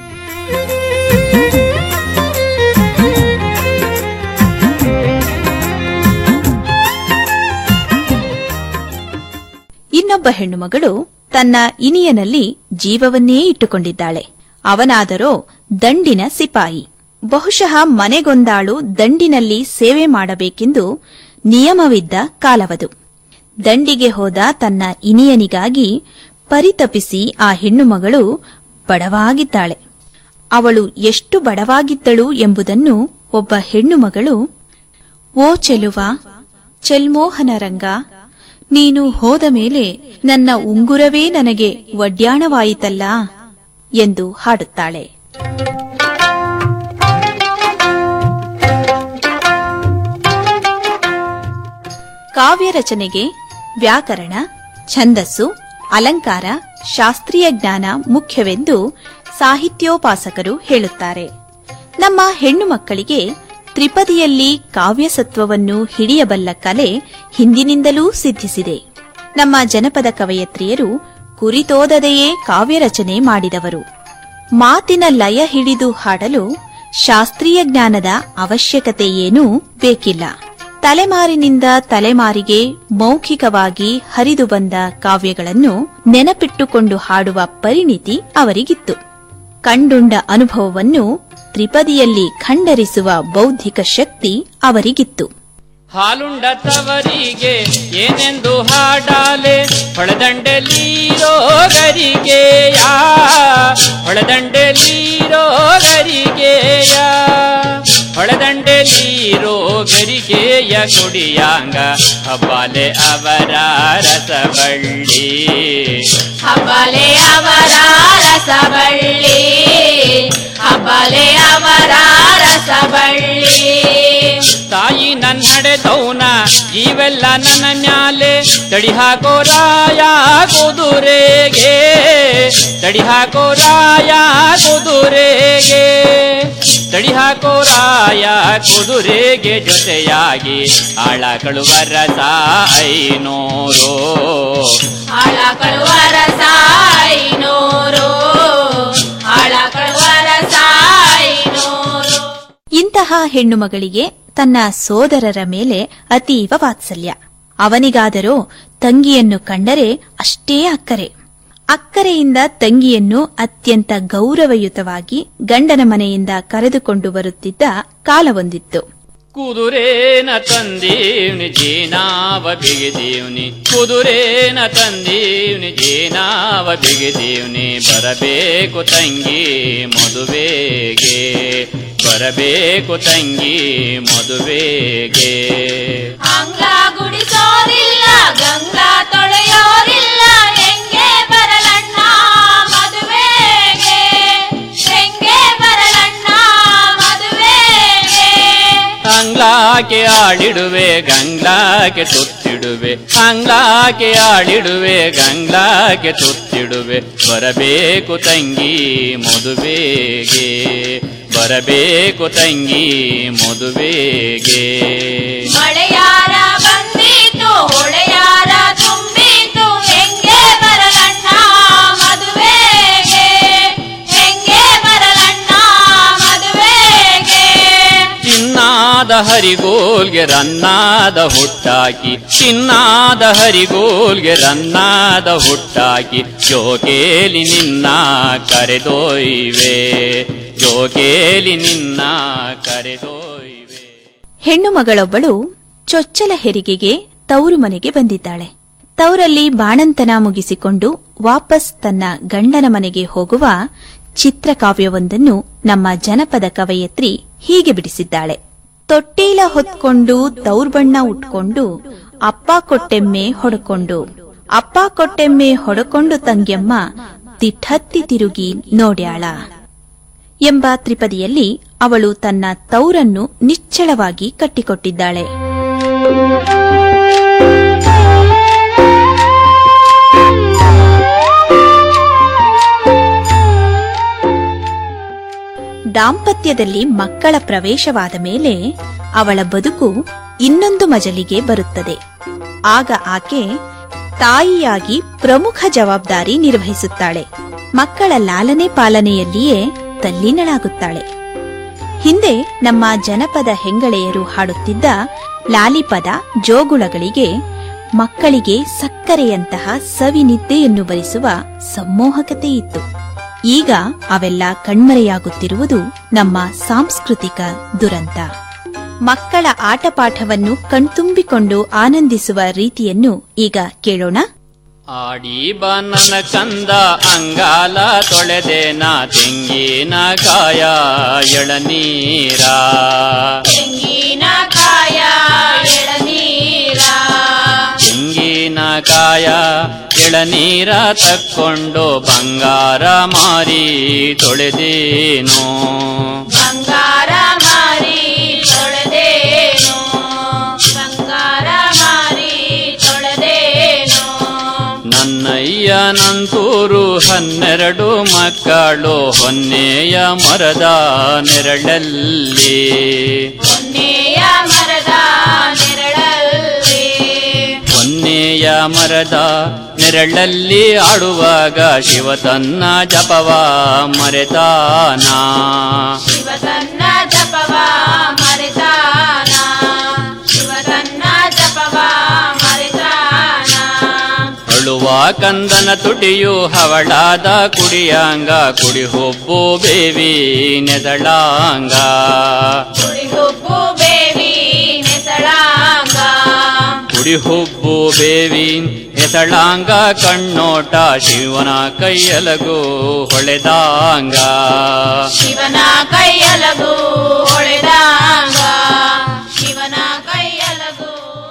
ಇನ್ನೊಬ್ಬ ಹೆಣ್ಣುಮಗಳು ತನ್ನ ಇನಿಯನಲ್ಲಿ ಜೀವವನ್ನೇ ಇಟ್ಟುಕೊಂಡಿದ್ದಾಳೆ ಅವನಾದರೋ ದಂಡಿನ ಸಿಪಾಯಿ ಬಹುಶಃ ಮನೆಗೊಂದಾಳು ದಂಡಿನಲ್ಲಿ ಸೇವೆ ಮಾಡಬೇಕೆಂದು ನಿಯಮವಿದ್ದ ಕಾಲವದು ದಂಡಿಗೆ ಹೋದ ತನ್ನ ಇನಿಯನಿಗಾಗಿ ಪರಿತಪಿಸಿ ಆ ಹೆಣ್ಣುಮಗಳು ಬಡವಾಗಿದ್ದಾಳೆ ಅವಳು ಎಷ್ಟು ಬಡವಾಗಿದ್ದಳು ಎಂಬುದನ್ನು ಒಬ್ಬ ಹೆಣ್ಣುಮಗಳು ಓ ಚೆಲುವ ಚೆಲ್ಮೋಹನ ರಂಗ ನೀನು ಹೋದ ಮೇಲೆ ನನ್ನ ಉಂಗುರವೇ ನನಗೆ ವಡ್ಯಾಣವಾಯಿತಲ್ಲ ಎಂದು ಹಾಡುತ್ತಾಳೆ ಕಾವ್ಯ ರಚನೆಗೆ ವ್ಯಾಕರಣ ಛಂದಸ್ಸು ಅಲಂಕಾರ ಶಾಸ್ತ್ರೀಯ ಜ್ಞಾನ ಮುಖ್ಯವೆಂದು ಸಾಹಿತ್ಯೋಪಾಸಕರು ಹೇಳುತ್ತಾರೆ ನಮ್ಮ ಹೆಣ್ಣು ಮಕ್ಕಳಿಗೆ ತ್ರಿಪದಿಯಲ್ಲಿ ಕಾವ್ಯಸತ್ವವನ್ನು ಹಿಡಿಯಬಲ್ಲ ಕಲೆ ಹಿಂದಿನಿಂದಲೂ ಸಿದ್ಧಿಸಿದೆ ನಮ್ಮ ಜನಪದ ಕವಯತ್ರಿಯರು ಕುರಿತೋದದೆಯೇ ಕಾವ್ಯರಚನೆ ಮಾಡಿದವರು ಮಾತಿನ ಲಯ ಹಿಡಿದು ಹಾಡಲು ಶಾಸ್ತ್ರೀಯ ಜ್ಞಾನದ ಅವಶ್ಯಕತೆಯೇನೂ ಬೇಕಿಲ್ಲ ತಲೆಮಾರಿನಿಂದ ತಲೆಮಾರಿಗೆ ಮೌಖಿಕವಾಗಿ ಹರಿದು ಬಂದ ಕಾವ್ಯಗಳನ್ನು ನೆನಪಿಟ್ಟುಕೊಂಡು ಹಾಡುವ ಪರಿಣಿತಿ ಅವರಿಗಿತ್ತು ಕಂಡುಂಡ ಅನುಭವವನ್ನು ತ್ರಿಪದಿಯಲ್ಲಿ ಖಂಡರಿಸುವ ಬೌದ್ಧಿಕ ಶಕ್ತಿ ಅವರಿಗಿತ್ತು ಹಾಲುಂಡ ತವರಿಗೆ ಏನೆಂದು ಹಾಡಾಲೆ ಹೊಳೆದಂಡೆಲೀರೋ ಗರಿಗೆಯ ಹೊಳೆದಂಡೆಲೀರೋ ಗರಿಗೆಯ ಹೊಳೆದಂಡೆಲೀರೋ ಗರಿಗೆಯ ಕುಡಿಯಾಂಗ ಹಬ್ಬಾಲೆ ಅವರ ರಸಬಳ್ಳಿ ಹಬ್ಬಲೆ ಅವರ ರಸಬಳ್ಳಿ ಹಬ್ಬಲೆ ಅವರ ರಸಬಳ್ಳಿ ತಾಯಿ ನನ್ನಡೆದೌನ ಇವೆಲ್ಲ ನನ್ನ ಮ್ಯಾಲೆ ತಡಿ ಹಾಕೋ ರಾಯ ಕುದುರೆಗೆ ತಡಿ ಹಾಕೋ ರಾಯ ಕುದುರೆಗೆ ತಡಿ ಹಾಕೋ ರಾಯ ಕುದುರೆಗೆ ಜೊತೆಯಾಗಿ ಆಳ ಕಳುವರ ಐನೂರು ಆಳ ಕಳುವರ ಸಾಯಿನೂರು ಆಳ ಕಳುವರ ಸಾಯಿನೂರು ಇಂತಹ ಹೆಣ್ಣುಮಗಳಿಗೆ ತನ್ನ ಸೋದರರ ಮೇಲೆ ಅತೀವ ವಾತ್ಸಲ್ಯ ಅವನಿಗಾದರೋ ತಂಗಿಯನ್ನು ಕಂಡರೆ ಅಷ್ಟೇ ಅಕ್ಕರೆ ಅಕ್ಕರೆಯಿಂದ ತಂಗಿಯನ್ನು ಅತ್ಯಂತ ಗೌರವಯುತವಾಗಿ ಗಂಡನ ಮನೆಯಿಂದ ಕರೆದುಕೊಂಡು ಬರುತ್ತಿದ್ದ ಕಾಲವೊಂದಿತ್ತು ಕುದುರೇನ ತಂದೀವ್ನಿ ಜೇನಾವ ಬಿಗಿದೀವ್ನಿ ಕುದುರೇನ ತಂದೀವ್ನಿ ಜೇನಾವ ಬಿಗಿದೀವ್ನಿ ಬರಬೇಕು ತಂಗಿ ಮದುವೆಗೆ ಬರಬೇಕು ತಂಗಿ ಮದುವೆಗೆ ಅಂಗ್ಲ ಗುಡಿಸೋರಿಲ್ಲ ಗಂಗಾ ತೊಳೆಯೋರಿಲ್ಲ ಹೆಂಗೆ ಬರಲಣ್ಣ ಮದುವೆಗೆ ಹೆಂಗೆ ಬರಲಣ್ಣ ಮದುವೆಗೆ ಅಂಗ್ಲಾಕೆ ಆಡಿಡುವೆ ಗಂಗ್ಲಾಕೆ ತುತ್ತಿಡುವೆ ಅಂಗ್ಲಾಕೆ ಆಡಿಡುವೆ ಗಂಗ್ಲಾಕೆ ತುತ್ತಿಡುವೆ ಬರಬೇಕು ತಂಗಿ ಮದುವೆಗೆ ಬರಬೇಕು ತಂಗಿ ಮದುವೆಗೆ ಮಳೆಯಾರ ಬಂದಿತು ಹೊಳೆಯಾರ ತುಂಬಿತು ಹೆಂಗೆ ಬರಲಣ್ಣ ಮದುವೆಗೆ ಹೆಂಗೆ ಬರಲಣ್ಣ ಮದುವೆಗೆ ಚಿನ್ನಾದ ಹರಿಗೋಲ್ಗೆ ರನ್ನಾದ ಹುಟ್ಟಾಕಿ ಚಿನ್ನಾದ ಹರಿಗೋಲ್ಗೆ ರನ್ನಾದ ಹುಟ್ಟಾಕಿ ಜೋಗೇಲಿ ನಿನ್ನ ಕರೆದೊಯ್ವೆ ಜೋಗೇಲಿ ನಿನ್ನ ಕರೆದೊಯ್ವೆ ಹೆಣ್ಣು ಮಗಳೊಬ್ಬಳು ಚೊಚ್ಚಲ ಹೆರಿಗೆಗೆ ತವರು ಮನೆಗೆ ಬಂದಿದ್ದಾಳೆ ತವರಲ್ಲಿ ಬಾಣಂತನ ಮುಗಿಸಿಕೊಂಡು ವಾಪಸ್ ತನ್ನ ಗಂಡನ ಮನೆಗೆ ಹೋಗುವ ಚಿತ್ರಕಾವ್ಯವೊಂದನ್ನು ನಮ್ಮ ಜನಪದ ಕವಯತ್ರಿ ಹೀಗೆ ಬಿಡಿಸಿದ್ದಾಳೆ ತೊಟ್ಟೀಲ ಹೊತ್ಕೊಂಡು ತೌರ್ಬಣ್ಣ ಉಟ್ಕೊಂಡು ಅಪ್ಪ ಕೊಟ್ಟೆಮ್ಮೆ ಹೊಡಕೊಂಡು ಅಪ್ಪ ಕೊಟ್ಟೆಮ್ಮೆ ಹೊಡಕೊಂಡು ತಂಗ್ಯಮ್ಮ ತಿಠತ್ತಿ ತಿರುಗಿ ನೋಡ್ಯಾಳ ಎಂಬ ತ್ರಿಪದಿಯಲ್ಲಿ ಅವಳು ತನ್ನ ತೌರನ್ನು ನಿಚ್ಚಳವಾಗಿ ಕಟ್ಟಿಕೊಟ್ಟಿದ್ದಾಳೆ ದಾಂಪತ್ಯದಲ್ಲಿ ಮಕ್ಕಳ ಪ್ರವೇಶವಾದ ಮೇಲೆ ಅವಳ ಬದುಕು ಇನ್ನೊಂದು ಮಜಲಿಗೆ ಬರುತ್ತದೆ ಆಗ ಆಕೆ ತಾಯಿಯಾಗಿ ಪ್ರಮುಖ ಜವಾಬ್ದಾರಿ ನಿರ್ವಹಿಸುತ್ತಾಳೆ ಮಕ್ಕಳ ಲಾಲನೆ ಪಾಲನೆಯಲ್ಲಿಯೇ ತಲ್ಲೀನಳಾಗುತ್ತಾಳೆ ಹಿಂದೆ ನಮ್ಮ ಜನಪದ ಹೆಂಗಳೆಯರು ಹಾಡುತ್ತಿದ್ದ ಲಾಲಿಪದ ಜೋಗುಳಗಳಿಗೆ ಮಕ್ಕಳಿಗೆ ಸಕ್ಕರೆಯಂತಹ ಸವಿನಿದ್ದೆಯನ್ನು ಬರಿಸುವ ಸಮ್ಮೋಹಕತೆ ಇತ್ತು ಈಗ ಅವೆಲ್ಲ ಕಣ್ಮರೆಯಾಗುತ್ತಿರುವುದು ನಮ್ಮ ಸಾಂಸ್ಕೃತಿಕ ದುರಂತ ಮಕ್ಕಳ ಆಟಪಾಠವನ್ನು ಕಣ್ತುಂಬಿಕೊಂಡು ಆನಂದಿಸುವ ರೀತಿಯನ್ನು ಈಗ ಕೇಳೋಣ ಆಡಿ ಬನನ ಕಂದ ಅಂಗಾಲ ತೊಳೆದೇನ ತೆಂಗಿನ ಕಾಯ ಎಳನೀರ ತೆಂಗಿನಕಾಯ ಎಳನೀರ ತೆಂಗಿನ ಕಾಯ ಎಳನೀರ ತಕ್ಕೊಂಡು ಬಂಗಾರ ಮಾರಿ ತೊಳೆದೇನೋ ಬಂಗಾರ ಮಾರಿ ತೊಳೆದೇನು ಬಂಗಾರ ಮಾರಿ ತೊಳೆದೇನು ನನ್ನಯ್ಯ ನಂತೂರು ಹನ್ನೆರಡು ಮಕ್ಕಳು ಹೊನ್ನೆಯ ಮರದ ನೆರಳಲ್ಲಿ ಹೊನ್ನೆಯ ಮರದ ನೆರಳಲ್ಲಿ ಹೊನ್ನೆಯ ಮರದ ನೆರಳಲ್ಲಿ ಆಡುವಾಗ ಶಿವ ತನ್ನ ಜಪವ ಮರೆತಾನ ಶಿವ ತನ್ನ ಜಪವ ಮರೆತಾನ ಶಿವ ತನ್ನ ಜಪವ ಮರೆತಾನ ಅಳುವ ಕಂದನ ತುಟಿಯು ಹವಳಾದ ಕುಡಿಯಾಂಗ ಕುಡಿ ಹೊಬ್ಬು ಬೇವಿ ನೆದಳಾಂಗ ಕುಡಿ ಹುಬ್ಬು ಬೇವಿ ನೆಸಳಾಂಗ ಕುಡಿ ಹುಬ್ಬು ಬೇವಿ ಎಸಳಾಂಗ ಕಣ್ಣೋಟ ಶಿವನ ಕೈಯಲಗು ಹೊಳೆದಾಂಗ ಶಿವನ ಕೈಯಲಗು ಹೊಳೆದಾಂಗ ಶಿವನ ಕೈಯಲಗು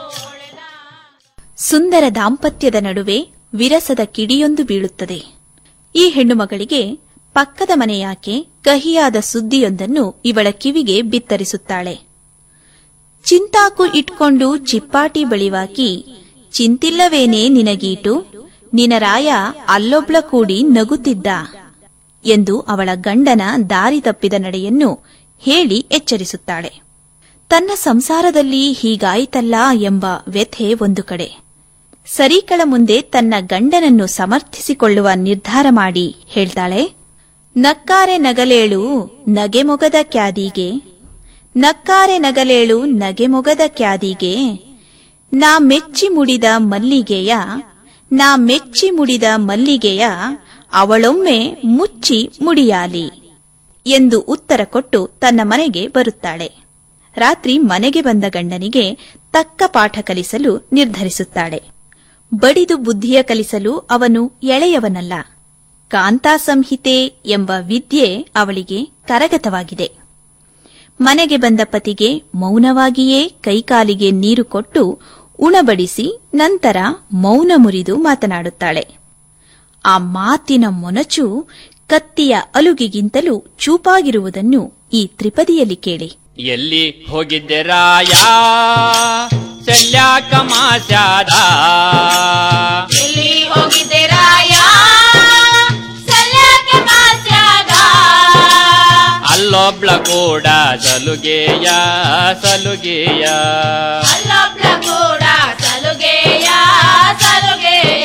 ಸುಂದರ ದಾಂಪತ್ಯದ ನಡುವೆ ವಿರಸದ ಕಿಡಿಯೊಂದು ಬೀಳುತ್ತದೆ ಈ ಹೆಣ್ಣುಮಗಳಿಗೆ ಪಕ್ಕದ ಮನೆಯಾಕೆ ಕಹಿಯಾದ ಸುದ್ದಿಯೊಂದನ್ನು ಇವಳ ಕಿವಿಗೆ ಬಿತ್ತರಿಸುತ್ತಾಳೆ ಚಿಂತಾಕು ಇಟ್ಕೊಂಡು ಚಿಪ್ಪಾಟಿ ಬಳಿವಾಕಿ ಚಿಂತಿಲ್ಲವೇನೇ ನಿನಗೀಟು ನಿನರಾಯ ಅಲ್ಲೊಬ್ಳ ಕೂಡಿ ನಗುತ್ತಿದ್ದ ಎಂದು ಅವಳ ಗಂಡನ ದಾರಿ ತಪ್ಪಿದ ನಡೆಯನ್ನು ಹೇಳಿ ಎಚ್ಚರಿಸುತ್ತಾಳೆ ತನ್ನ ಸಂಸಾರದಲ್ಲಿ ಹೀಗಾಯಿತಲ್ಲ ಎಂಬ ವ್ಯಥೆ ಒಂದು ಕಡೆ ಸರೀಕಳ ಮುಂದೆ ತನ್ನ ಗಂಡನನ್ನು ಸಮರ್ಥಿಸಿಕೊಳ್ಳುವ ನಿರ್ಧಾರ ಮಾಡಿ ಹೇಳ್ತಾಳೆ ನಕ್ಕಾರೆ ನಗಲೇಳು ನಗೆಮೊಗದ ಕ್ಯಾದಿಗೆ ನಕ್ಕಾರೆ ನಗಲೇಳು ನಗೆಮೊಗದ ಕ್ಯಾದಿಗೆ ನಾ ಮೆಚ್ಚಿ ಮುಡಿದ ಮಲ್ಲಿಗೆಯ ನಾ ಮೆಚ್ಚಿ ಮುಡಿದ ಮಲ್ಲಿಗೆಯ ಅವಳೊಮ್ಮೆ ಮುಚ್ಚಿ ಮುಡಿಯಾಲಿ ಎಂದು ಉತ್ತರ ಕೊಟ್ಟು ತನ್ನ ಮನೆಗೆ ಬರುತ್ತಾಳೆ ರಾತ್ರಿ ಮನೆಗೆ ಬಂದ ಗಂಡನಿಗೆ ತಕ್ಕ ಪಾಠ ಕಲಿಸಲು ನಿರ್ಧರಿಸುತ್ತಾಳೆ ಬಡಿದು ಬುದ್ಧಿಯ ಕಲಿಸಲು ಅವನು ಎಳೆಯವನಲ್ಲ ಕಾಂತಾ ಸಂಹಿತೆ ಎಂಬ ವಿದ್ಯೆ ಅವಳಿಗೆ ಕರಗತವಾಗಿದೆ ಮನೆಗೆ ಬಂದ ಪತಿಗೆ ಮೌನವಾಗಿಯೇ ಕೈಕಾಲಿಗೆ ನೀರು ಕೊಟ್ಟು ಉಣಬಡಿಸಿ ನಂತರ ಮೌನ ಮುರಿದು ಮಾತನಾಡುತ್ತಾಳೆ ಆ ಮಾತಿನ ಮೊನಚು ಕತ್ತಿಯ ಅಲುಗಿಗಿಂತಲೂ ಚೂಪಾಗಿರುವುದನ್ನು ಈ ತ್ರಿಪದಿಯಲ್ಲಿ ಕೇಳಿ ಎಲ್ಲಿ ಹೋಗಿದ್ದೆ ರಾಯ ಸೆಳ್ಯಾಕ ಮಾಸ್ಯಾದ ಎಲ್ಲಿ ಹೋಗಿದ್ದೆ ರಾಯ ಸಲ್ಯಾಕೆ ಮಾಸ್ಯಾದ ಅಲ್ಲೊಬ್ಳ ಕೂಡ ಸಲುಗೆಯ ಸಲುಗೆಯ ಅಲ್ಲೊಬ್ಳ ಕೂಡ ಸಲುಗೆಯ ಸಲುಗೆಯ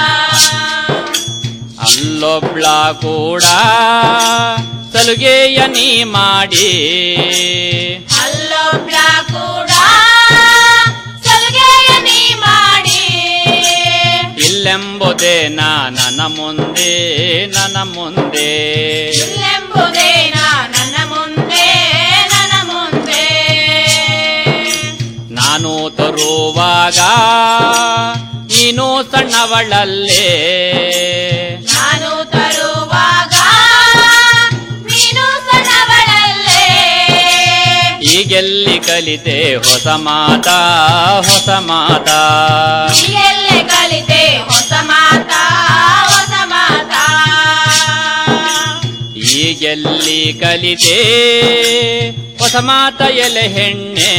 ಅಲ್ಲೊಬ್ಳ ಕೂಡ ಸಲುಗೆಯ ನೀ ಮಾಡಿ ಅಲ್ಲೊಬ್ಳ ಕೂಡ ಸಲುಗೆಯ ನೀ ಮಾಡಿ ಇಲ್ಲೆಂಬುದೇ ನಾ ನನ್ನ ಮುಂದೆ ನನ್ನ ಮುಂದೆ ಇಲ್ಲೆಂಬುದೇನ ನನ್ನ ಮುಂದೆ ನನ್ನ ಮುಂದೆ ನಾನು ತರುವಾಗ ನೀನು ಸಣ್ಣವಳಲ್ಲೇ ನಾನು ತರುವಾಗ ನೀನು ಸಣ್ಣವಳಲ್ಲೇ ಈಗೆಲ್ಲಿ ಕಲಿತೆ ಹೊಸ ಮಾತ ಹೊಸ ಮಾತ ಎಲ್ಲೆ ಕಲಿತೆ ಹೊಸ ಮಾತಾ ಹೊಸ ಮಾತಾ ಈಗೆಲ್ಲಿ ಕಲಿತೆ ಹೊಸ ಮಾತ ಎಲೆ ಹೆಣ್ಣೆ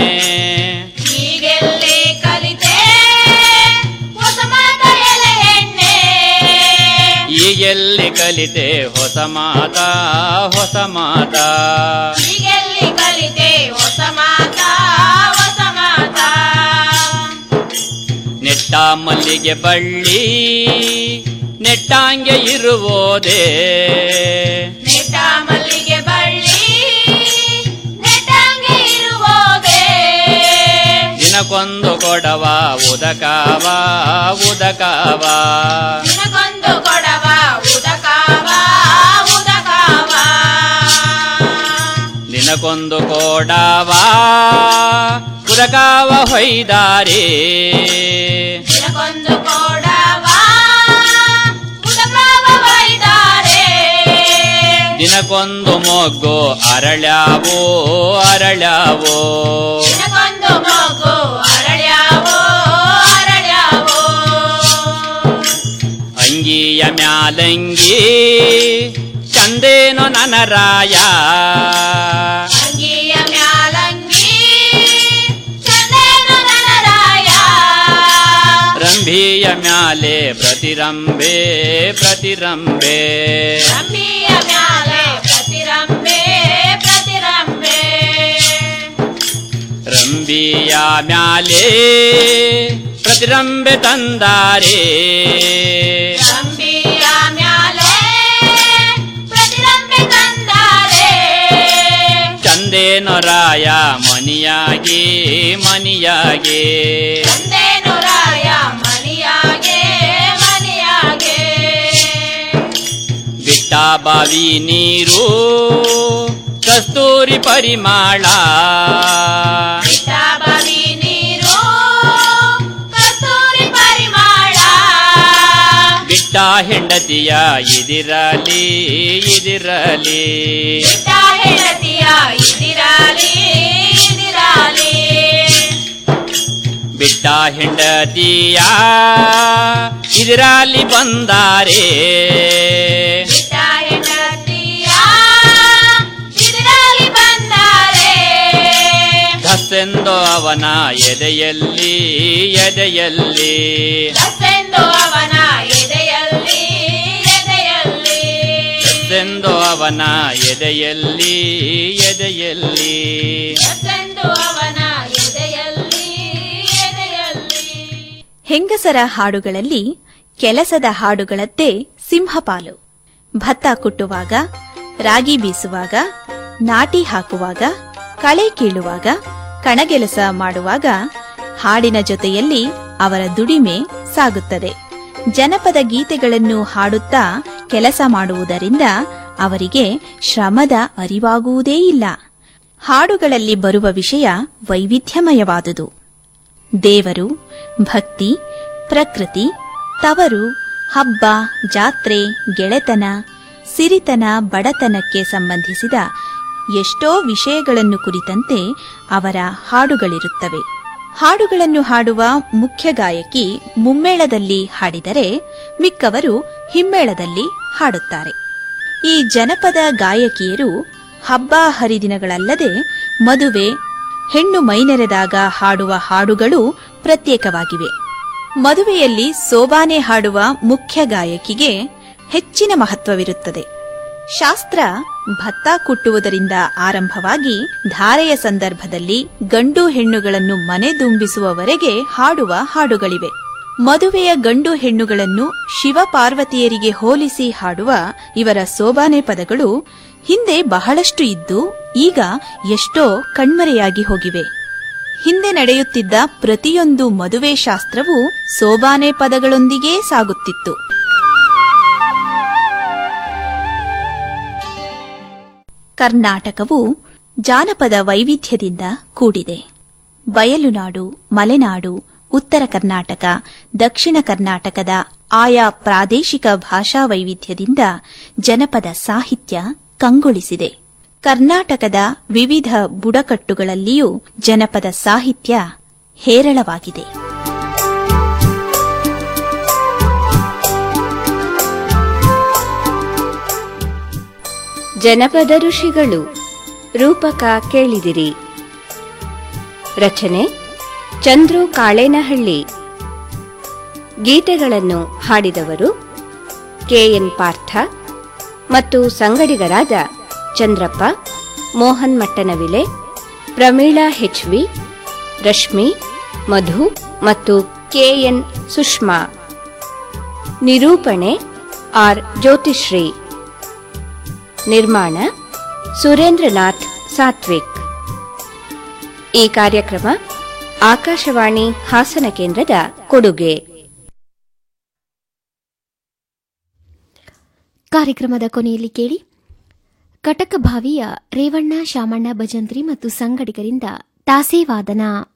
ಈಗೆಲ್ಲಿ ಕಲಿತೆ ಹೊಸ ಮಾತ ಎಲೆ ಹೆಣ್ಣೆ ಈಗೆಲ್ಲಿ ಕಲಿತೆ ಹೊಸ ಮಾತ ಹೊಸ ಮಾತ ಈಗೆಲ್ಲಿ ಕಲಿತೆ ಹೊಸ ಮಾತಾ ಹೊಸ ಮಾತಾ ನೆಟ್ಟ ಮಲ್ಲಿಗೆ ಬಳ್ಳಿ ನೆಟ್ಟಾಂಗೆ ಇರುವುದೇ ನೆಟ್ಟ ಮಲ್ಲಿಗೆ ಬಳ್ಳಿ ನೆಟ್ಟಂಗೆ ಇರುವುದೇ ದಿನಕ್ಕೊಂದು ಕೊಡವ ಉದಕವ ಉದಕವ ದಿನಕ್ಕೊಂದು ಕೊಡವ ಉದಕಾವ ಉದಕಾವ ದಿನಕ್ಕೊಂದು ಕೊಡವ ಉದಕವ ಹೊಯ್ದಾರೆ ದಿನಕ್ಕೊಂದು ಕೊಡವ ಉದಕಾವ ಒಯ್ದಾರೆ ದಿನಕ್ಕೊಂದು ಮೊಗ್ಗು ಅರಳ್ಯಾವೋ ಅರಳ್ಯಾವೋ ದಿನಕ್ಕೊಂದು ಮಗು ಅರಳ್ಯಾವೋ ಅರಳ್ಯಾವೋ ಅಂಗಿಯ ಮ್ಯಾಲಂಗಿ ಚಂದೇನೋ ನನ್ನ ರಾಯ ಅಂಗಿಯ ಮ್ಯಾಲಂಗಿ ಚಂದೇನು ನನ್ನ ರಾಯ ರಂಭಿಯ ಮ್ಯಾಲೆ ಪ್ರತಿರಂಬೆ ಪ್ರತಿರಂಬೆ ಅಂಬಿಯ ಮ್ಯಾಲೆ ಪ್ರತಿರಂಬೆ ಪ್ರತಿರಂಬೆ ರಂಭಿಯ ಮ್ಯಾಲೆ ಪ್ರತಿರಂಬೆ ತಂದಾರೆ ಅಂಬಿಯ ಮ್ಯಾಲೆ ಪ್ರತಿರಂಬೆ ತಂದಾರೆ ಚಂದೇನೋ ರಾಯ ಮನಿಯಾಗಿ ಮನಿಯಾಗಿ ಚಂದೇನು ರಾಯ ಮನಿಯಾಗೆ ಮನಿಯಾಗೆ ಬಿಟ್ಟ ಬಾವಿ ನೀರು ಕಸ್ತೂರಿ ಪರಿಮಾಳ ಬಾವಿ ನೀರು ಕಸ್ತೂರಿ ಪರಿಮಾಳ ಬಿಟ್ಟ ಹೆಂಡತಿಯ ಇದಿರಲಿ ಇದಿರಲಿ ಬಿಟ್ಟ ಹೆಂಡತಿಯ ಇದಿರಾಲಿ ಇದಿರಾಲಿ ಬಿಟ್ಟ ಹೆಂಡತಿಯ ಇದಿರಲಿ ಬಂದಾರೆ ಬಿಟ್ಟ ಹೆಂಡತಿಯ ಇದಿರಾಲಿ ಬಂದಾರೆ ಧಸ್ಸೆಂದು ಅವನ ಎದೆಯಲ್ಲಿ ಎದೆಯಲ್ಲಿ ದಸೆಂದು ಅವನ ಎದೆಯಲ್ಲಿ ಎದೆಯಲ್ಲಿ ಧಸ್ಸೆಂದು ಅವನ ಎದೆಯಲ್ಲಿ ಎದೆಯಲ್ಲಿ ದಸೆಂದು ಅವನ ಎದೆಯಲ್ಲಿ ಎದೆಯಲ್ಲಿ ಹೆಂಗಸರ ಹಾಡುಗಳಲ್ಲಿ ಕೆಲಸದ ಹಾಡುಗಳದ್ದೇ ಸಿಂಹಪಾಲು ಭತ್ತ ಕುಟ್ಟುವಾಗ ರಾಗಿ ಬೀಸುವಾಗ ನಾಟಿ ಹಾಕುವಾಗ ಕಳೆ ಕೀಳುವಾಗ ಕಣಗೆಲಸ ಮಾಡುವಾಗ ಹಾಡಿನ ಜೊತೆಯಲ್ಲಿ ಅವರ ದುಡಿಮೆ ಸಾಗುತ್ತದೆ ಜನಪದ ಗೀತೆಗಳನ್ನು ಹಾಡುತ್ತಾ ಕೆಲಸ ಮಾಡುವುದರಿಂದ ಅವರಿಗೆ ಶ್ರಮದ ಅರಿವಾಗುವುದೇ ಇಲ್ಲ ಹಾಡುಗಳಲ್ಲಿ ಬರುವ ವಿಷಯ ವೈವಿಧ್ಯಮಯವಾದುದು ದೇವರು ಭಕ್ತಿ ಪ್ರಕೃತಿ ತವರು ಹಬ್ಬ ಜಾತ್ರೆ ಗೆಳೆತನ ಸಿರಿತನ ಬಡತನಕ್ಕೆ ಸಂಬಂಧಿಸಿದ ಎಷ್ಟೋ ವಿಷಯಗಳನ್ನು ಕುರಿತಂತೆ ಅವರ ಹಾಡುಗಳಿರುತ್ತವೆ ಹಾಡುಗಳನ್ನು ಹಾಡುವ ಮುಖ್ಯ ಗಾಯಕಿ ಮುಮ್ಮೇಳದಲ್ಲಿ ಹಾಡಿದರೆ ಮಿಕ್ಕವರು ಹಿಮ್ಮೇಳದಲ್ಲಿ ಹಾಡುತ್ತಾರೆ ಈ ಜನಪದ ಗಾಯಕಿಯರು ಹಬ್ಬ ಹರಿದಿನಗಳಲ್ಲದೆ ಮದುವೆ ಹೆಣ್ಣು ಮೈನೆರೆದಾಗ ಹಾಡುವ ಹಾಡುಗಳು ಪ್ರತ್ಯೇಕವಾಗಿವೆ ಮದುವೆಯಲ್ಲಿ ಸೋಬಾನೆ ಹಾಡುವ ಮುಖ್ಯ ಗಾಯಕಿಗೆ ಹೆಚ್ಚಿನ ಮಹತ್ವವಿರುತ್ತದೆ ಶಾಸ್ತ್ರ ಭತ್ತ ಕುಟ್ಟುವುದರಿಂದ ಆರಂಭವಾಗಿ ಧಾರೆಯ ಸಂದರ್ಭದಲ್ಲಿ ಗಂಡು ಹೆಣ್ಣುಗಳನ್ನು ಮನೆದುಂಬಿಸುವವರೆಗೆ ಹಾಡುವ ಹಾಡುಗಳಿವೆ ಮದುವೆಯ ಗಂಡು ಹೆಣ್ಣುಗಳನ್ನು ಶಿವ ಪಾರ್ವತಿಯರಿಗೆ ಹೋಲಿಸಿ ಹಾಡುವ ಇವರ ಸೋಬಾನೆ ಪದಗಳು ಹಿಂದೆ ಬಹಳಷ್ಟು ಇದ್ದು ಈಗ ಎಷ್ಟೋ ಕಣ್ಮರೆಯಾಗಿ ಹೋಗಿವೆ ಹಿಂದೆ ನಡೆಯುತ್ತಿದ್ದ ಪ್ರತಿಯೊಂದು ಮದುವೆ ಶಾಸ್ತ್ರವು ಸೋಬಾನೆ ಪದಗಳೊಂದಿಗೇ ಸಾಗುತ್ತಿತ್ತು ಕರ್ನಾಟಕವು ಜಾನಪದ ವೈವಿಧ್ಯದಿಂದ ಕೂಡಿದೆ ಬಯಲುನಾಡು ಮಲೆನಾಡು ಉತ್ತರ ಕರ್ನಾಟಕ ದಕ್ಷಿಣ ಕರ್ನಾಟಕದ ಆಯಾ ಪ್ರಾದೇಶಿಕ ಭಾಷಾ ವೈವಿಧ್ಯದಿಂದ ಜನಪದ ಸಾಹಿತ್ಯ ಕಂಗೊಳಿಸಿದೆ ಕರ್ನಾಟಕದ ವಿವಿಧ ಬುಡಕಟ್ಟುಗಳಲ್ಲಿಯೂ ಜನಪದ ಸಾಹಿತ್ಯ ಹೇರಳವಾಗಿದೆ ಜನಪದ ಋಷಿಗಳು ರೂಪಕ ಕೇಳಿದಿರಿ ರಚನೆ ಚಂದ್ರು ಕಾಳೇನಹಳ್ಳಿ ಗೀತೆಗಳನ್ನು ಹಾಡಿದವರು ಕೆಎನ್ ಪಾರ್ಥ ಮತ್ತು ಸಂಗಡಿಗರಾದ ಚಂದ್ರಪ್ಪ ಮೋಹನ್ ಮಟ್ಟನವಿಲೆ ಪ್ರಮೀಳಾ ಹೆಚ್ವಿ ರಶ್ಮಿ ಮಧು ಮತ್ತು ಕೆಎನ್ ಸುಷ್ಮಾ ನಿರೂಪಣೆ ಆರ್ ಜ್ಯೋತಿಶ್ರೀ ನಿರ್ಮಾಣ ಸುರೇಂದ್ರನಾಥ್ ಸಾತ್ವಿಕ್ ಈ ಕಾರ್ಯಕ್ರಮ ಆಕಾಶವಾಣಿ ಹಾಸನ ಕೇಂದ್ರದ ಕೊಡುಗೆ ಕಾರ್ಯಕ್ರಮದ ಕೊನೆಯಲ್ಲಿ ಕೇಳಿ ಕಟಕಭಾವಿಯ ರೇವಣ್ಣ ಶಾಮಣ್ಣ ಭಜಂತ್ರಿ ಮತ್ತು ಸಂಗಡಿಗರಿಂದ ತಾಸೇವಾದನ